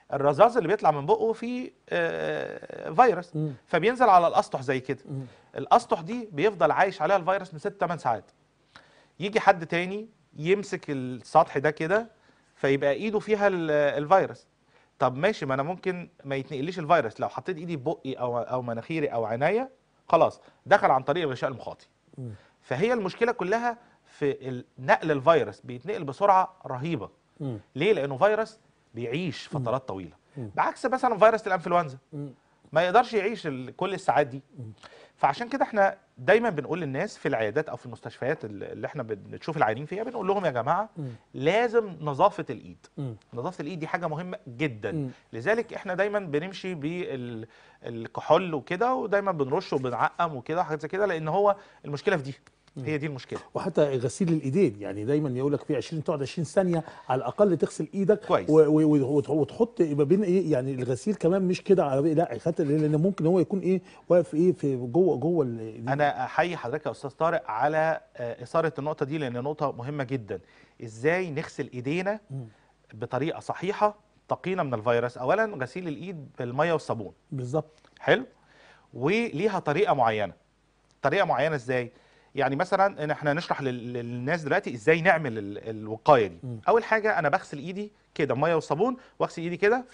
الرذاذ اللي بيطلع من بقه فيه آه، فيروس مم. فبينزل على الاسطح زي كده مم. الاسطح دي بيفضل عايش عليها الفيروس من 6 8 ساعات يجي حد تاني يمسك السطح ده كده فيبقى ايده فيها ال- الفيروس طب ماشي ما انا ممكن ما يتنقليش الفيروس لو حطيت ايدي في بقي او او مناخيري او عينيا خلاص دخل عن طريق الغشاء المخاطي مم. فهي المشكله كلها في ال- نقل الفيروس بيتنقل بسرعه رهيبه مم. ليه لانه فيروس بيعيش فترات طويله مم. بعكس مثلا فيروس الانفلونزا مم. ما يقدرش يعيش ال- كل الساعات دي فعشان كده احنا دايما بنقول للناس في العيادات او في المستشفيات اللي اللي احنا بنشوف العيانين فيها بنقول لهم يا جماعه مم. لازم نظافه الايد مم. نظافه الايد دي حاجه مهمه جدا مم. لذلك احنا دايما بنمشي بالكحول وكده ودايما بنرش وبنعقم وكده وحاجات زي كده لان هو المشكله في دي هي دي المشكله وحتى غسيل الايدين يعني دايما يقول لك في 20 تقعد 20 ثانيه على الاقل تغسل ايدك كويس. و- و- وت- وتحط ما بين ايه يعني الغسيل كمان مش كده على لا حتى لان ممكن هو يكون ايه واقف ايه في جوه جوه ال- انا احيي حضرتك يا استاذ طارق على آه، اثاره النقطه دي لان نقطه مهمه جدا ازاي نغسل ايدينا مم. بطريقه صحيحه تقينا من الفيروس اولا غسيل الايد بالميه والصابون بالظبط حلو وليها طريقه معينه طريقه معينه ازاي يعني مثلا ان احنا نشرح لل- للناس دلوقتي ازاي نعمل ال- الوقايه دي مم. اول حاجه انا بغسل ايدي كده ميه وصابون واغسل ايدي كده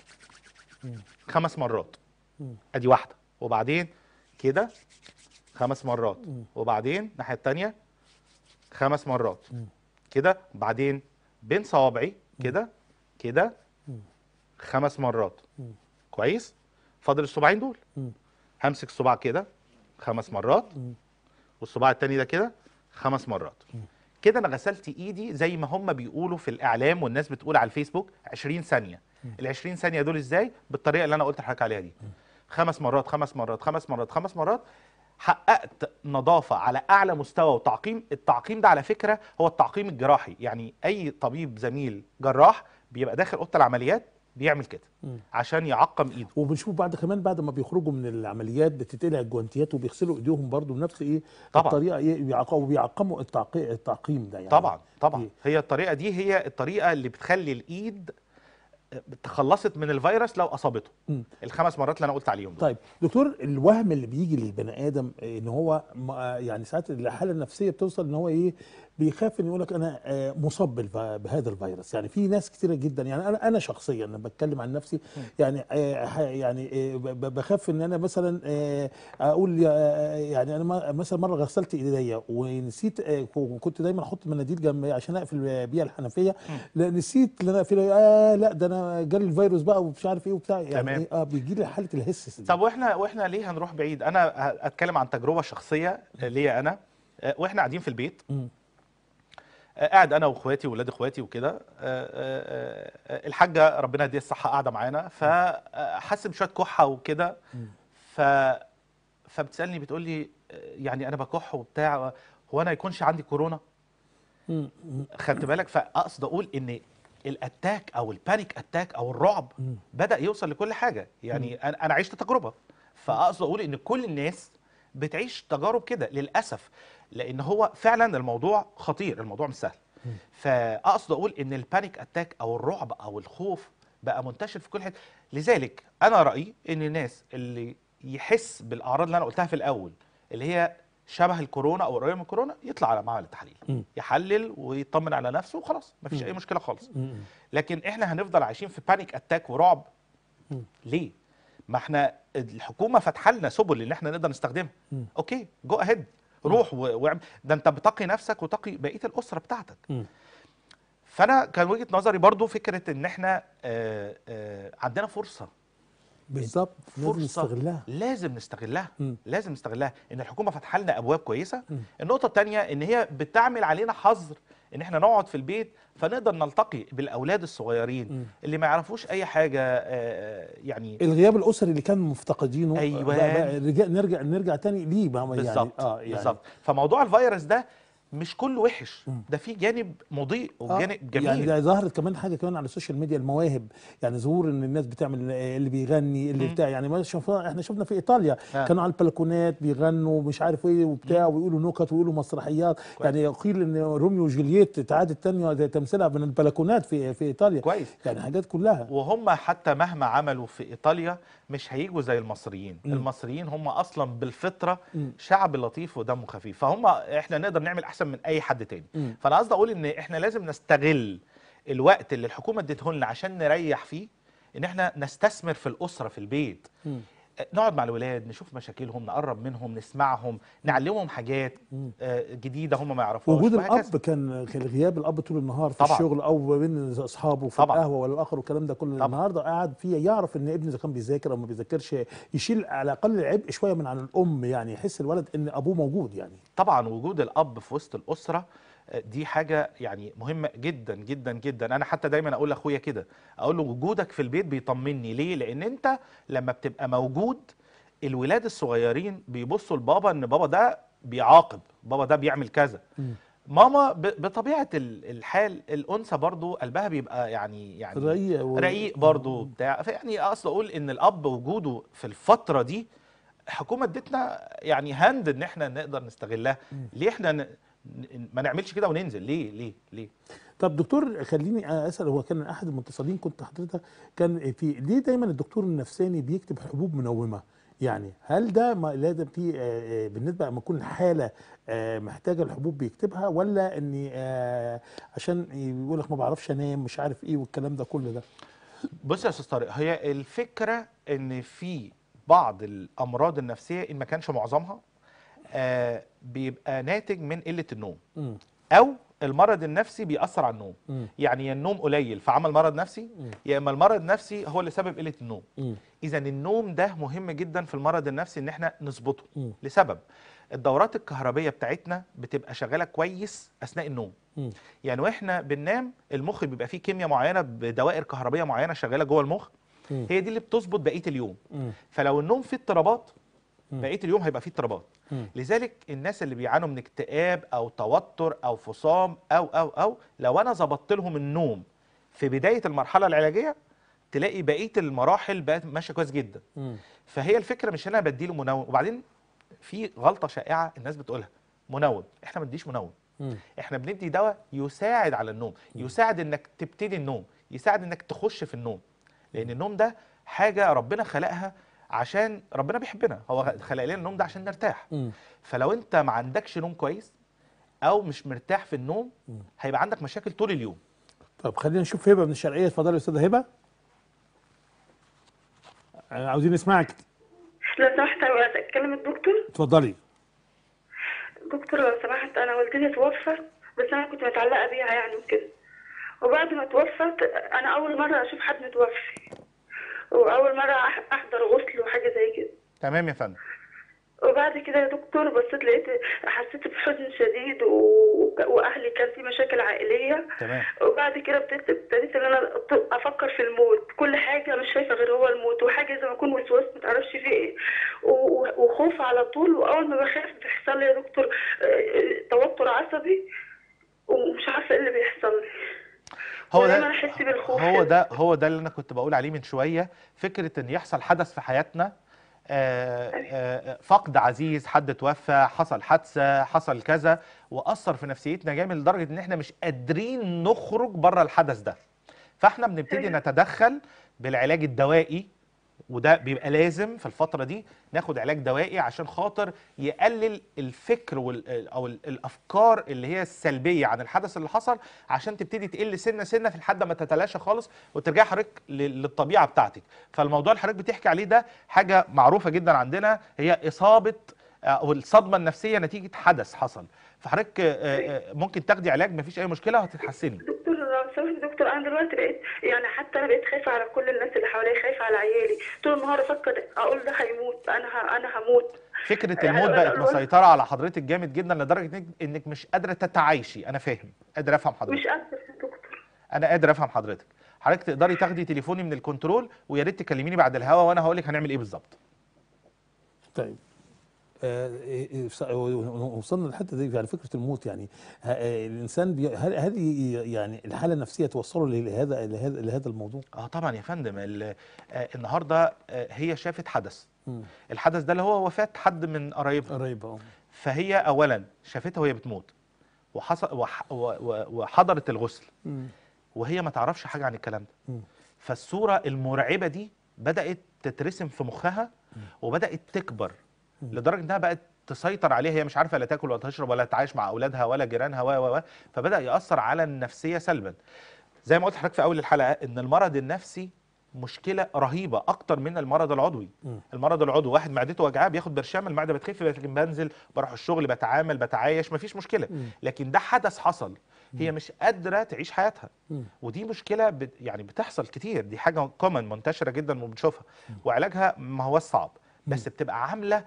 خمس مرات مم. ادي واحده وبعدين كده خمس مرات مم. وبعدين الناحيه التانيه خمس مرات مم. كده بعدين بين صوابعي كده كده مم. خمس مرات مم. كويس فاضل الصباعين دول مم. همسك الصباع كده خمس مرات مم. والصباع التاني ده كده خمس مرات كده انا غسلت ايدي زي ما هم بيقولوا في الاعلام والناس بتقول على الفيسبوك 20 ثانيه ال 20 ثانيه دول ازاي بالطريقه اللي انا قلت لحضرتك عليها دي خمس مرات خمس مرات خمس مرات خمس مرات حققت نظافه على اعلى مستوى وتعقيم التعقيم ده على فكره هو التعقيم الجراحي يعني اي طبيب زميل جراح بيبقى داخل اوضه العمليات بيعمل كده مم. عشان يعقم ايده وبنشوف بعد كمان بعد ما بيخرجوا من العمليات بتتقلع الجوانتيات وبيغسلوا ايديهم برضو بنفس ايه طبعا. الطريقه ايه بيعقموا وبيعقموا التعقي- التعقيم ده يعني طبعا طبعا إيه؟ هي الطريقه دي هي الطريقه اللي بتخلي الايد تخلصت من الفيروس لو اصابته مم. الخمس مرات اللي انا قلت عليهم دول طيب دكتور الوهم اللي بيجي للبني ادم آه، ان هو م- آه، يعني ساعات الحاله النفسيه بتوصل ان هو ايه بيخاف ان يقول لك انا آه، مصاب بالف- بهذا الفيروس يعني في ناس كتيره جدا يعني انا انا شخصيا انا بتكلم عن نفسي يعني آه، ح- يعني آه، ب- ب- بخاف ان انا مثلا آه، اقول يا- يعني انا م- مثلا مره غسلت ايديا ونسيت آه، كنت دايما احط مناديل جنبي عشان اقفل بيها الحنفيه لا نسيت ان انا اقفلها آه لا ده انا جالي الفيروس بقى ومش عارف ايه وبتاع يعني تمام. إيه اه بيجي لي حاله الهس دي. طب واحنا واحنا ليه هنروح بعيد انا ه- اتكلم عن تجربه شخصيه ليا انا آه، واحنا قاعدين في البيت مم. آه، قاعد انا واخواتي واولاد اخواتي وكده آه، آه، آه، الحاجه ربنا يديها الصحه قاعده معانا فحس بشويه كحه وكده ف فبتسالني بتقول لي آه، يعني انا بكح وبتاع هو انا يكونش عندي كورونا مم. مم. خدت بالك فاقصد اقول ان الاتاك او البانيك اتاك او الرعب بدا يوصل لكل حاجه يعني انا أنا عشت تجربه فاقصد اقول ان كل الناس بتعيش تجارب كده للاسف لان هو فعلا الموضوع خطير الموضوع مش سهل فاقصد اقول ان البانيك اتاك او الرعب او الخوف بقى منتشر في كل حته لذلك انا رايي ان الناس اللي يحس بالاعراض اللي انا قلتها في الاول اللي هي شبه الكورونا او قريبه من الكورونا يطلع على معمل التحاليل مم. يحلل ويطمن على نفسه وخلاص مفيش اي مشكله خالص مم. لكن احنا هنفضل عايشين في بانيك اتاك ورعب مم. ليه ما احنا الحكومه فاتحه لنا سبل ان احنا نقدر نستخدمها مم. اوكي جو اهيد روح و- واعمل ده انت بتقي نفسك وتقي بقيه الاسره بتاعتك مم. فانا كان وجهه نظري برضو فكره ان احنا آه آه عندنا فرصه بالظبط لازم فرصه نستغلها لازم نستغلها مم. لازم نستغلها ان الحكومه فاتحه لنا ابواب كويسه مم. النقطه الثانيه ان هي بتعمل علينا حظر ان احنا نقعد في البيت فنقدر نلتقي بالاولاد الصغيرين مم. اللي ما يعرفوش اي حاجه آه، يعني الغياب الاسري اللي كان مفتقدينه أيوة. بقى- بقى رجع نرجع نرجع تاني ليه ما هو بالظبط يعني اه يعني بالظبط فموضوع الفيروس ده مش كله وحش ده في جانب مضيء آه، وجانب جميل يعني ده ظهرت كمان حاجه كمان على السوشيال ميديا المواهب يعني ظهور ان الناس بتعمل آه، اللي بيغني اللي مم. بتاع يعني ما شفنا احنا شفنا في ايطاليا آه. كانوا على البلكونات بيغنوا مش عارف ايه وبتاع ويقولوا نكت ويقولوا مسرحيات يعني قيل ان روميو وجولييت تعادت تانية تمثيلها من البلكونات في في ايطاليا كويس يعني حاجات كلها وهم حتى مهما عملوا في ايطاليا مش هيجوا زي المصريين مم. المصريين هم اصلا بالفطره مم. شعب لطيف ودمه خفيف فهم احنا نقدر نعمل احسن من اي حد تاني مم. فانا قصدي اقول ان احنا لازم نستغل الوقت اللي الحكومه اديته لنا عشان نريح فيه ان احنا نستثمر في الاسره في البيت مم. نقعد مع الولاد نشوف مشاكلهم نقرب منهم نسمعهم نعلمهم حاجات مم. آه، جديده هم ما يعرفوهاش وجود وهكذا. الاب كان كان غياب الاب طول النهار في طبعاً. الشغل او بين اصحابه في طبعاً. القهوه ولا الاخر والكلام ده كله طبعاً. النهارده قاعد فيه يعرف ان ابنه اذا كان بيذاكر او ما بيذاكرش يشيل على الاقل العبء شويه من عن الام يعني يحس الولد ان ابوه موجود يعني طبعا وجود الاب في وسط الاسره آه، دي حاجه يعني مهمه جدا جدا جدا انا حتى دايما اقول لاخويا كده اقول له وجودك في البيت بيطمني ليه لان انت لما بتبقى موجود الولاد الصغيرين بيبصوا لبابا ان بابا ده بيعاقب بابا ده بيعمل كذا مم. ماما ب- بطبيعه ال- الحال الانثى برضو قلبها بيبقى يعني يعني رقيق و- رقيق برضو بتاع فيعني اصل اقول ان الاب وجوده في الفتره دي حكومه ادتنا يعني هند ان احنا نقدر نستغلها ليه احنا ن... ن- ما نعملش كده وننزل ليه ليه ليه طب دكتور خليني اسال هو كان احد المتصلين كنت حضرتك كان في ليه دايما الدكتور النفساني بيكتب حبوب منومه يعني هل ده ما لازم في آه، آه، بالنسبه لما تكون الحاله آه، محتاجه الحبوب بيكتبها ولا اني آه، عشان يقول لك ما بعرفش انام مش عارف ايه والكلام ده كله ده بص يا استاذ طارق هي الفكره ان في بعض الامراض النفسيه ان ما كانش معظمها آه بيبقى ناتج من قله النوم مم. او المرض النفسي بيأثر على النوم مم. يعني يا النوم قليل فعمل مرض نفسي مم. يا اما المرض النفسي هو اللي سبب قله النوم مم. اذا النوم ده مهم جدا في المرض النفسي ان احنا نظبطه مم. لسبب الدورات الكهربيه بتاعتنا بتبقى شغاله كويس اثناء النوم مم. يعني واحنا بننام المخ بيبقى فيه كيمياء معينه بدوائر كهربيه معينه شغاله جوه المخ مم. هي دي اللي بتظبط بقيه اليوم مم. فلو النوم فيه اضطرابات مم. بقيه اليوم هيبقى فيه اضطرابات مم. لذلك الناس اللي بيعانوا من اكتئاب او توتر او فصام او او او لو انا ظبطت لهم النوم في بدايه المرحله العلاجيه تلاقي بقيه المراحل بقت ماشيه كويس جدا مم. فهي الفكره مش إن انا بديله منوم وبعدين في غلطه شائعه الناس بتقولها منوم احنا ما بنديش منوم مم. احنا بندي دواء يساعد على النوم يساعد انك تبتدي النوم يساعد انك تخش في النوم لان النوم ده حاجه ربنا خلقها عشان ربنا بيحبنا هو خلق لنا النوم ده عشان نرتاح مم. فلو انت ما عندكش نوم كويس او مش مرتاح في النوم هيبقى عندك مشاكل طول اليوم طب خلينا نشوف هبه من الشرقيه اتفضلي يا استاذه هبه آه، عاوزين نسمعك لو سمحت عايزة اتكلم الدكتور اتفضلي دكتور لو سمحت انا والدتي توفت بس انا كنت متعلقه بيها يعني وكده وبعد ما توفت انا اول مره اشوف حد متوفي واول مره أح- احضر غسل وحاجه زي كده تمام يا فندم وبعد كده يا دكتور بصيت لقيت حسيت بحزن شديد و... واهلي كان في مشاكل عائليه تمام وبعد كده ابتديت ابتديت ان انا أط- افكر في الموت كل حاجه مش شايفه غير هو الموت وحاجه زي ما اكون وسواس ما تعرفش فيه ايه و- و- وخوف على طول واول ما بخاف بيحصل لي يا دكتور آه، توتر عصبي ومش عارفه ايه اللي بيحصل لي هو ودايما ده احس بالخوف هو كده. ده هو ده اللي انا كنت بقول عليه من شويه فكره ان يحصل حدث في حياتنا آه، آه، فقد عزيز حد توفى حصل حادثه حصل كذا واثر في نفسيتنا جامد لدرجه ان احنا مش قادرين نخرج بره الحدث ده فاحنا بنبتدي نتدخل بالعلاج الدوائي وده بيبقى لازم في الفتره دي ناخد علاج دوائي عشان خاطر يقلل الفكر وال او ال- الافكار اللي هي السلبيه عن الحدث اللي حصل عشان تبتدي تقل سنه سنه في لحد ما تتلاشى خالص وترجع حضرتك لل- للطبيعه بتاعتك فالموضوع اللي حضرتك بتحكي عليه ده حاجه معروفه جدا عندنا هي اصابه آه، او الصدمه النفسيه نتيجه حدث حصل فحضرتك آه، آه، ممكن تاخدي علاج مفيش اي مشكله وهتتحسني دكتور لو سمحت دكتور انا دلوقتي بقيت يعني حتى انا بقيت خايفه على كل الناس اللي حواليا خايفه على عيالي طول النهار افكر اقول ده هيموت انا ه... انا هموت فكره يعني الموت بقت الوقت- مسيطره على حضرتك جامد جدا لدرجه إنك- انك مش قادره تتعايشي انا فاهم قادر افهم حضرتك مش قادره يا دكتور انا قادر افهم حضرتك حضرتك تقدري تاخدي تليفوني من الكنترول ويا ريت تكلميني بعد الهوا وانا هقول لك هنعمل ايه بالظبط طيب آه، إيه- إيه، ف- وصلنا للحته دي يعني فكره الموت يعني ه- آه، الانسان بي- هل هل ي- يعني الحاله النفسيه توصله لهذا لهذا لهذا الموضوع؟ اه طبعا يا فندم ال- آه، النهارده آه، هي شافت حدث مم. الحدث ده اللي هو وفاه حد من قرايبها قريب اه فهي اولا شافتها وهي بتموت وحصل وح- و- و- وحضرت الغسل مم. وهي ما تعرفش حاجه عن الكلام ده مم. فالصوره المرعبه دي بدات تترسم في مخها وبدات تكبر لدرجه انها بقت تسيطر عليها هي مش عارفه لا تاكل ولا تشرب ولا تتعايش مع اولادها ولا جيرانها و و و فبدا ياثر على النفسيه سلبا زي ما قلت لحضرتك في اول الحلقه ان المرض النفسي مشكله رهيبه اكتر من المرض العضوي مم. المرض العضوي واحد معدته وجعاه بياخد برشام المعده بتخف لكن بنزل بروح الشغل بتعامل بتعايش مفيش مشكله مم. لكن ده حدث حصل هي مش قادره تعيش حياتها مم. ودي مشكله بت يعني بتحصل كتير دي حاجه كومن منتشره جدا وبنشوفها وعلاجها ما هو صعب بس بتبقى عامله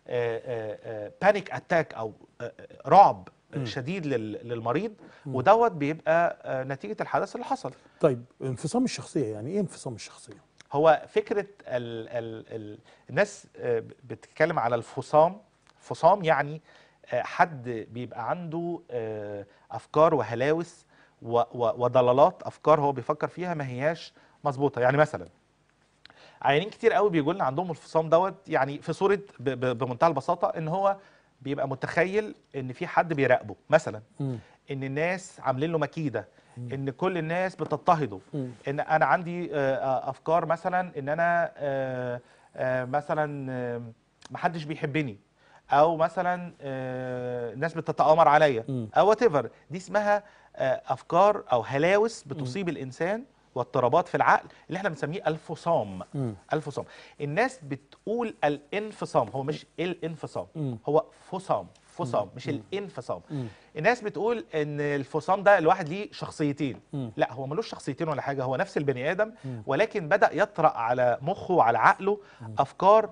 بانيك اتاك او آه، آه، رعب مم. شديد لل- للمريض ودوت بيبقى آه، نتيجه الحدث اللي حصل طيب انفصام الشخصيه يعني ايه انفصام الشخصيه؟ هو فكره ال ال ال الناس آه، بتتكلم على الفصام فصام يعني آه، حد بيبقى عنده آه، افكار وهلاوس و- و- وضلالات افكار هو بيفكر فيها ما هياش مظبوطه يعني مثلا عيانين كتير قوي بيقول لنا عندهم الفصام دوت يعني في صوره ب- ب- بمنتهى البساطه ان هو بيبقى متخيل ان في حد بيراقبه مثلا مم. ان الناس عاملين له مكيده ان كل الناس بتضطهده مم. ان انا عندي آه، آه، افكار مثلا ان انا آه، آه، مثلا آه، محدش بيحبني او مثلا آه، الناس بتتآمر عليا مم. او وات دي اسمها آه، افكار او هلاوس بتصيب الانسان واضطرابات في العقل اللي احنا بنسميه الفصام مم. الفصام الناس بتقول الانفصام هو مش الانفصام مم. هو فصام فصام مش الانفصام مم. الناس بتقول ان الفصام ده الواحد ليه شخصيتين مم. لا هو ملوش شخصيتين ولا حاجه هو نفس البني ادم مم. ولكن بدا يطرا على مخه وعلى عقله افكار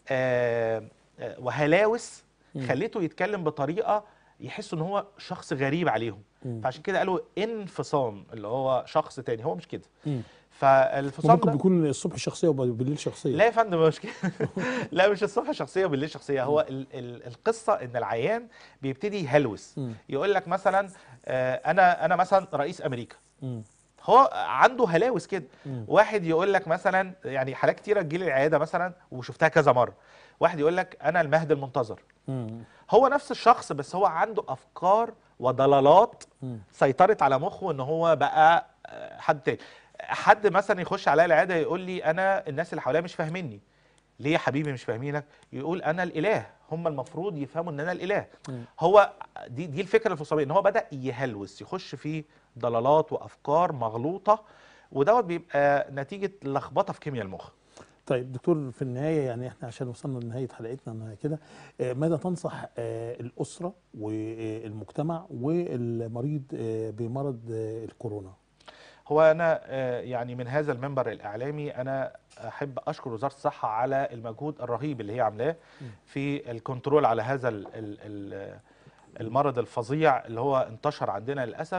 آه آه، وهلاوس خليته يتكلم بطريقه يحس ان هو شخص غريب عليهم مم. فعشان كده قالوا انفصام اللي هو شخص تاني هو مش كده مم. فالفصام وممكن ده بيكون الصبح شخصيه وبالليل شخصيه لا يا فندم مش كده لا مش الصبح شخصيه وبالليل شخصيه هو ال ال القصه ان العيان بيبتدي يهلوس مم. يقول لك مثلا آه، انا انا مثلا رئيس امريكا مم. هو عنده هلاوس كده مم. واحد يقول لك مثلا يعني حالات كتيره تجي لي العياده مثلا وشفتها كذا مره واحد يقول لك انا المهدي المنتظر مم. هو نفس الشخص بس هو عنده افكار وضلالات مم. سيطرت على مخه ان هو بقى آه، حد تاني حد مثلا يخش عليا العياده يقول لي انا الناس اللي حواليا مش فاهميني ليه يا حبيبي مش فاهمينك يقول انا الاله هم المفروض يفهموا ان انا الاله مم. هو دي دي الفكره الفصاميه ان هو بدا يهلوس يخش في ضلالات وافكار مغلوطه ودوت بيبقى نتيجه لخبطه في كيمياء المخ طيب دكتور في النهايه يعني احنا عشان وصلنا لنهايه حلقتنا إنها كده آه، ماذا تنصح آه، الاسره والمجتمع والمريض آه، بمرض آه، الكورونا؟ هو انا آه، يعني من هذا المنبر الاعلامي انا احب اشكر وزاره الصحه على المجهود الرهيب اللي هي عاملاه في الكنترول على هذا ال ال ال المرض الفظيع اللي هو انتشر عندنا للاسف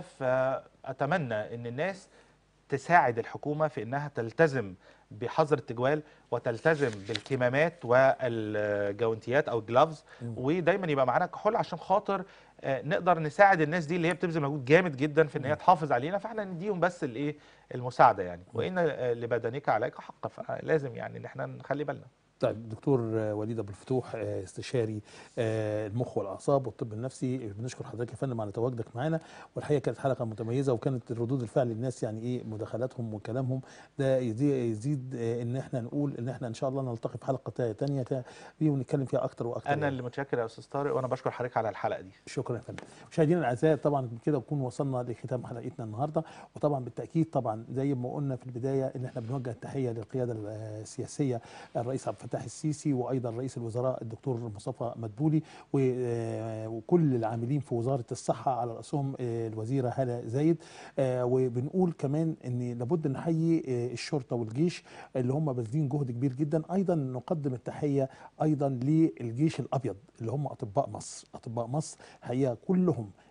فاتمنى ان الناس تساعد الحكومه في انها تلتزم بحظر التجوال وتلتزم بالكمامات والجوانتيات او الجلافز ودايما يبقى معانا كحول عشان خاطر آه، نقدر نساعد الناس دي اللي هي بتبذل مجهود جامد جدا في ان هي تحافظ علينا فاحنا نديهم بس الايه المساعده يعني وان آه، لبدنك عليك حق فلازم يعني ان احنا نخلي بالنا طيب دكتور آه، وليد ابو الفتوح آه، استشاري آه، المخ والاعصاب والطب النفسي بنشكر حضرتك يا فندم على تواجدك معانا والحقيقه كانت حلقه متميزه وكانت ردود الفعل الناس يعني ايه مداخلاتهم وكلامهم ده يزي- يزيد آه، ان احنا نقول ان احنا ان شاء الله نلتقي في حلقه تا- تانية تا- دي ونتكلم فيها اكتر واكتر انا يعني. اللي متشكر يا استاذ طارق وانا بشكر حضرتك على الحلقه دي شكرا يا فندم مشاهدينا الاعزاء طبعا كده نكون وصلنا لختام حلقتنا النهارده وطبعا بالتاكيد طبعا زي ما قلنا في البدايه ان احنا بنوجه التحيه للقياده السياسيه الرئيس عبد الفتاح السيسي وايضا رئيس الوزراء الدكتور مصطفى مدبولي و- آه، وكل العاملين في وزاره الصحه على راسهم آه، الوزيره هاله زايد آه، وبنقول كمان ان لابد نحيي آه، الشرطه والجيش اللي هم باذلين جهد كبير جدا ايضا نقدم التحيه ايضا للجيش الابيض اللي هم اطباء مصر اطباء مصر حقيقه كلهم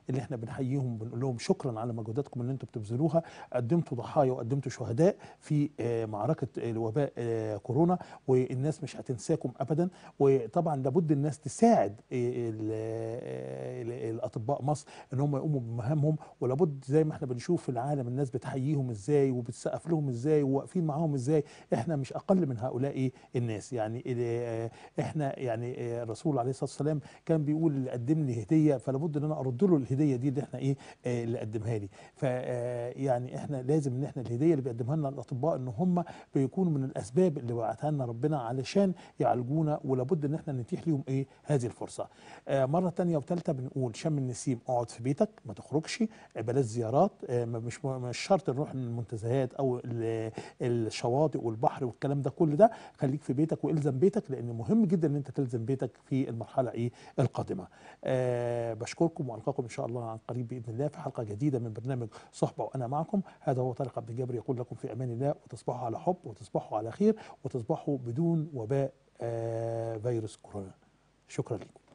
اللي احنا بنحييهم بنقول لهم شكرا على مجهوداتكم اللي انتم بتبذلوها قدمتوا ضحايا وقدمتوا شهداء في آه، معركه الوباء آه، كورونا والناس مش هتنساكم ابدا وطبعا لابد الناس تساعد آه، ال- آه، ال- الاطباء مصر ان هم يقوموا بمهامهم ولابد زي ما احنا بنشوف في العالم الناس بتحييهم ازاي وبتسقف لهم ازاي وواقفين معاهم ازاي احنا مش اقل من هؤلاء الناس يعني آه، احنا يعني آه، الرسول عليه الصلاه والسلام كان بيقول اللي قدم لي هديه فلابد ان انا ارد له الهديه دي اللي احنا ايه آه، اللي قدمها لي ف آه، يعني احنا لازم ان احنا الهديه اللي بيقدمها لنا الاطباء ان هم بيكونوا من الاسباب اللي بعتها لنا ربنا علشان يعالجونا ولابد ان احنا نتيح لهم ايه هذه الفرصه آه، مره تانية وثالثه بنقول شم النسيم اقعد في بيتك ما تخرجش آه، بلاش زيارات آه، ما- مش مش شرط نروح المنتزهات او ال- الشواطئ والبحر والكلام ده كل ده خليك في بيتك والزم بيتك لان مهم جدا ان انت تلزم بيتك في المرحله ايه القادمه أه بشكركم والقاكم ان شاء الله عن قريب باذن الله في حلقه جديده من برنامج صحبه وانا معكم هذا هو طارق عبد الجابر يقول لكم في امان الله وتصبحوا على حب وتصبحوا على خير وتصبحوا بدون وباء أه فيروس كورونا شكرا لكم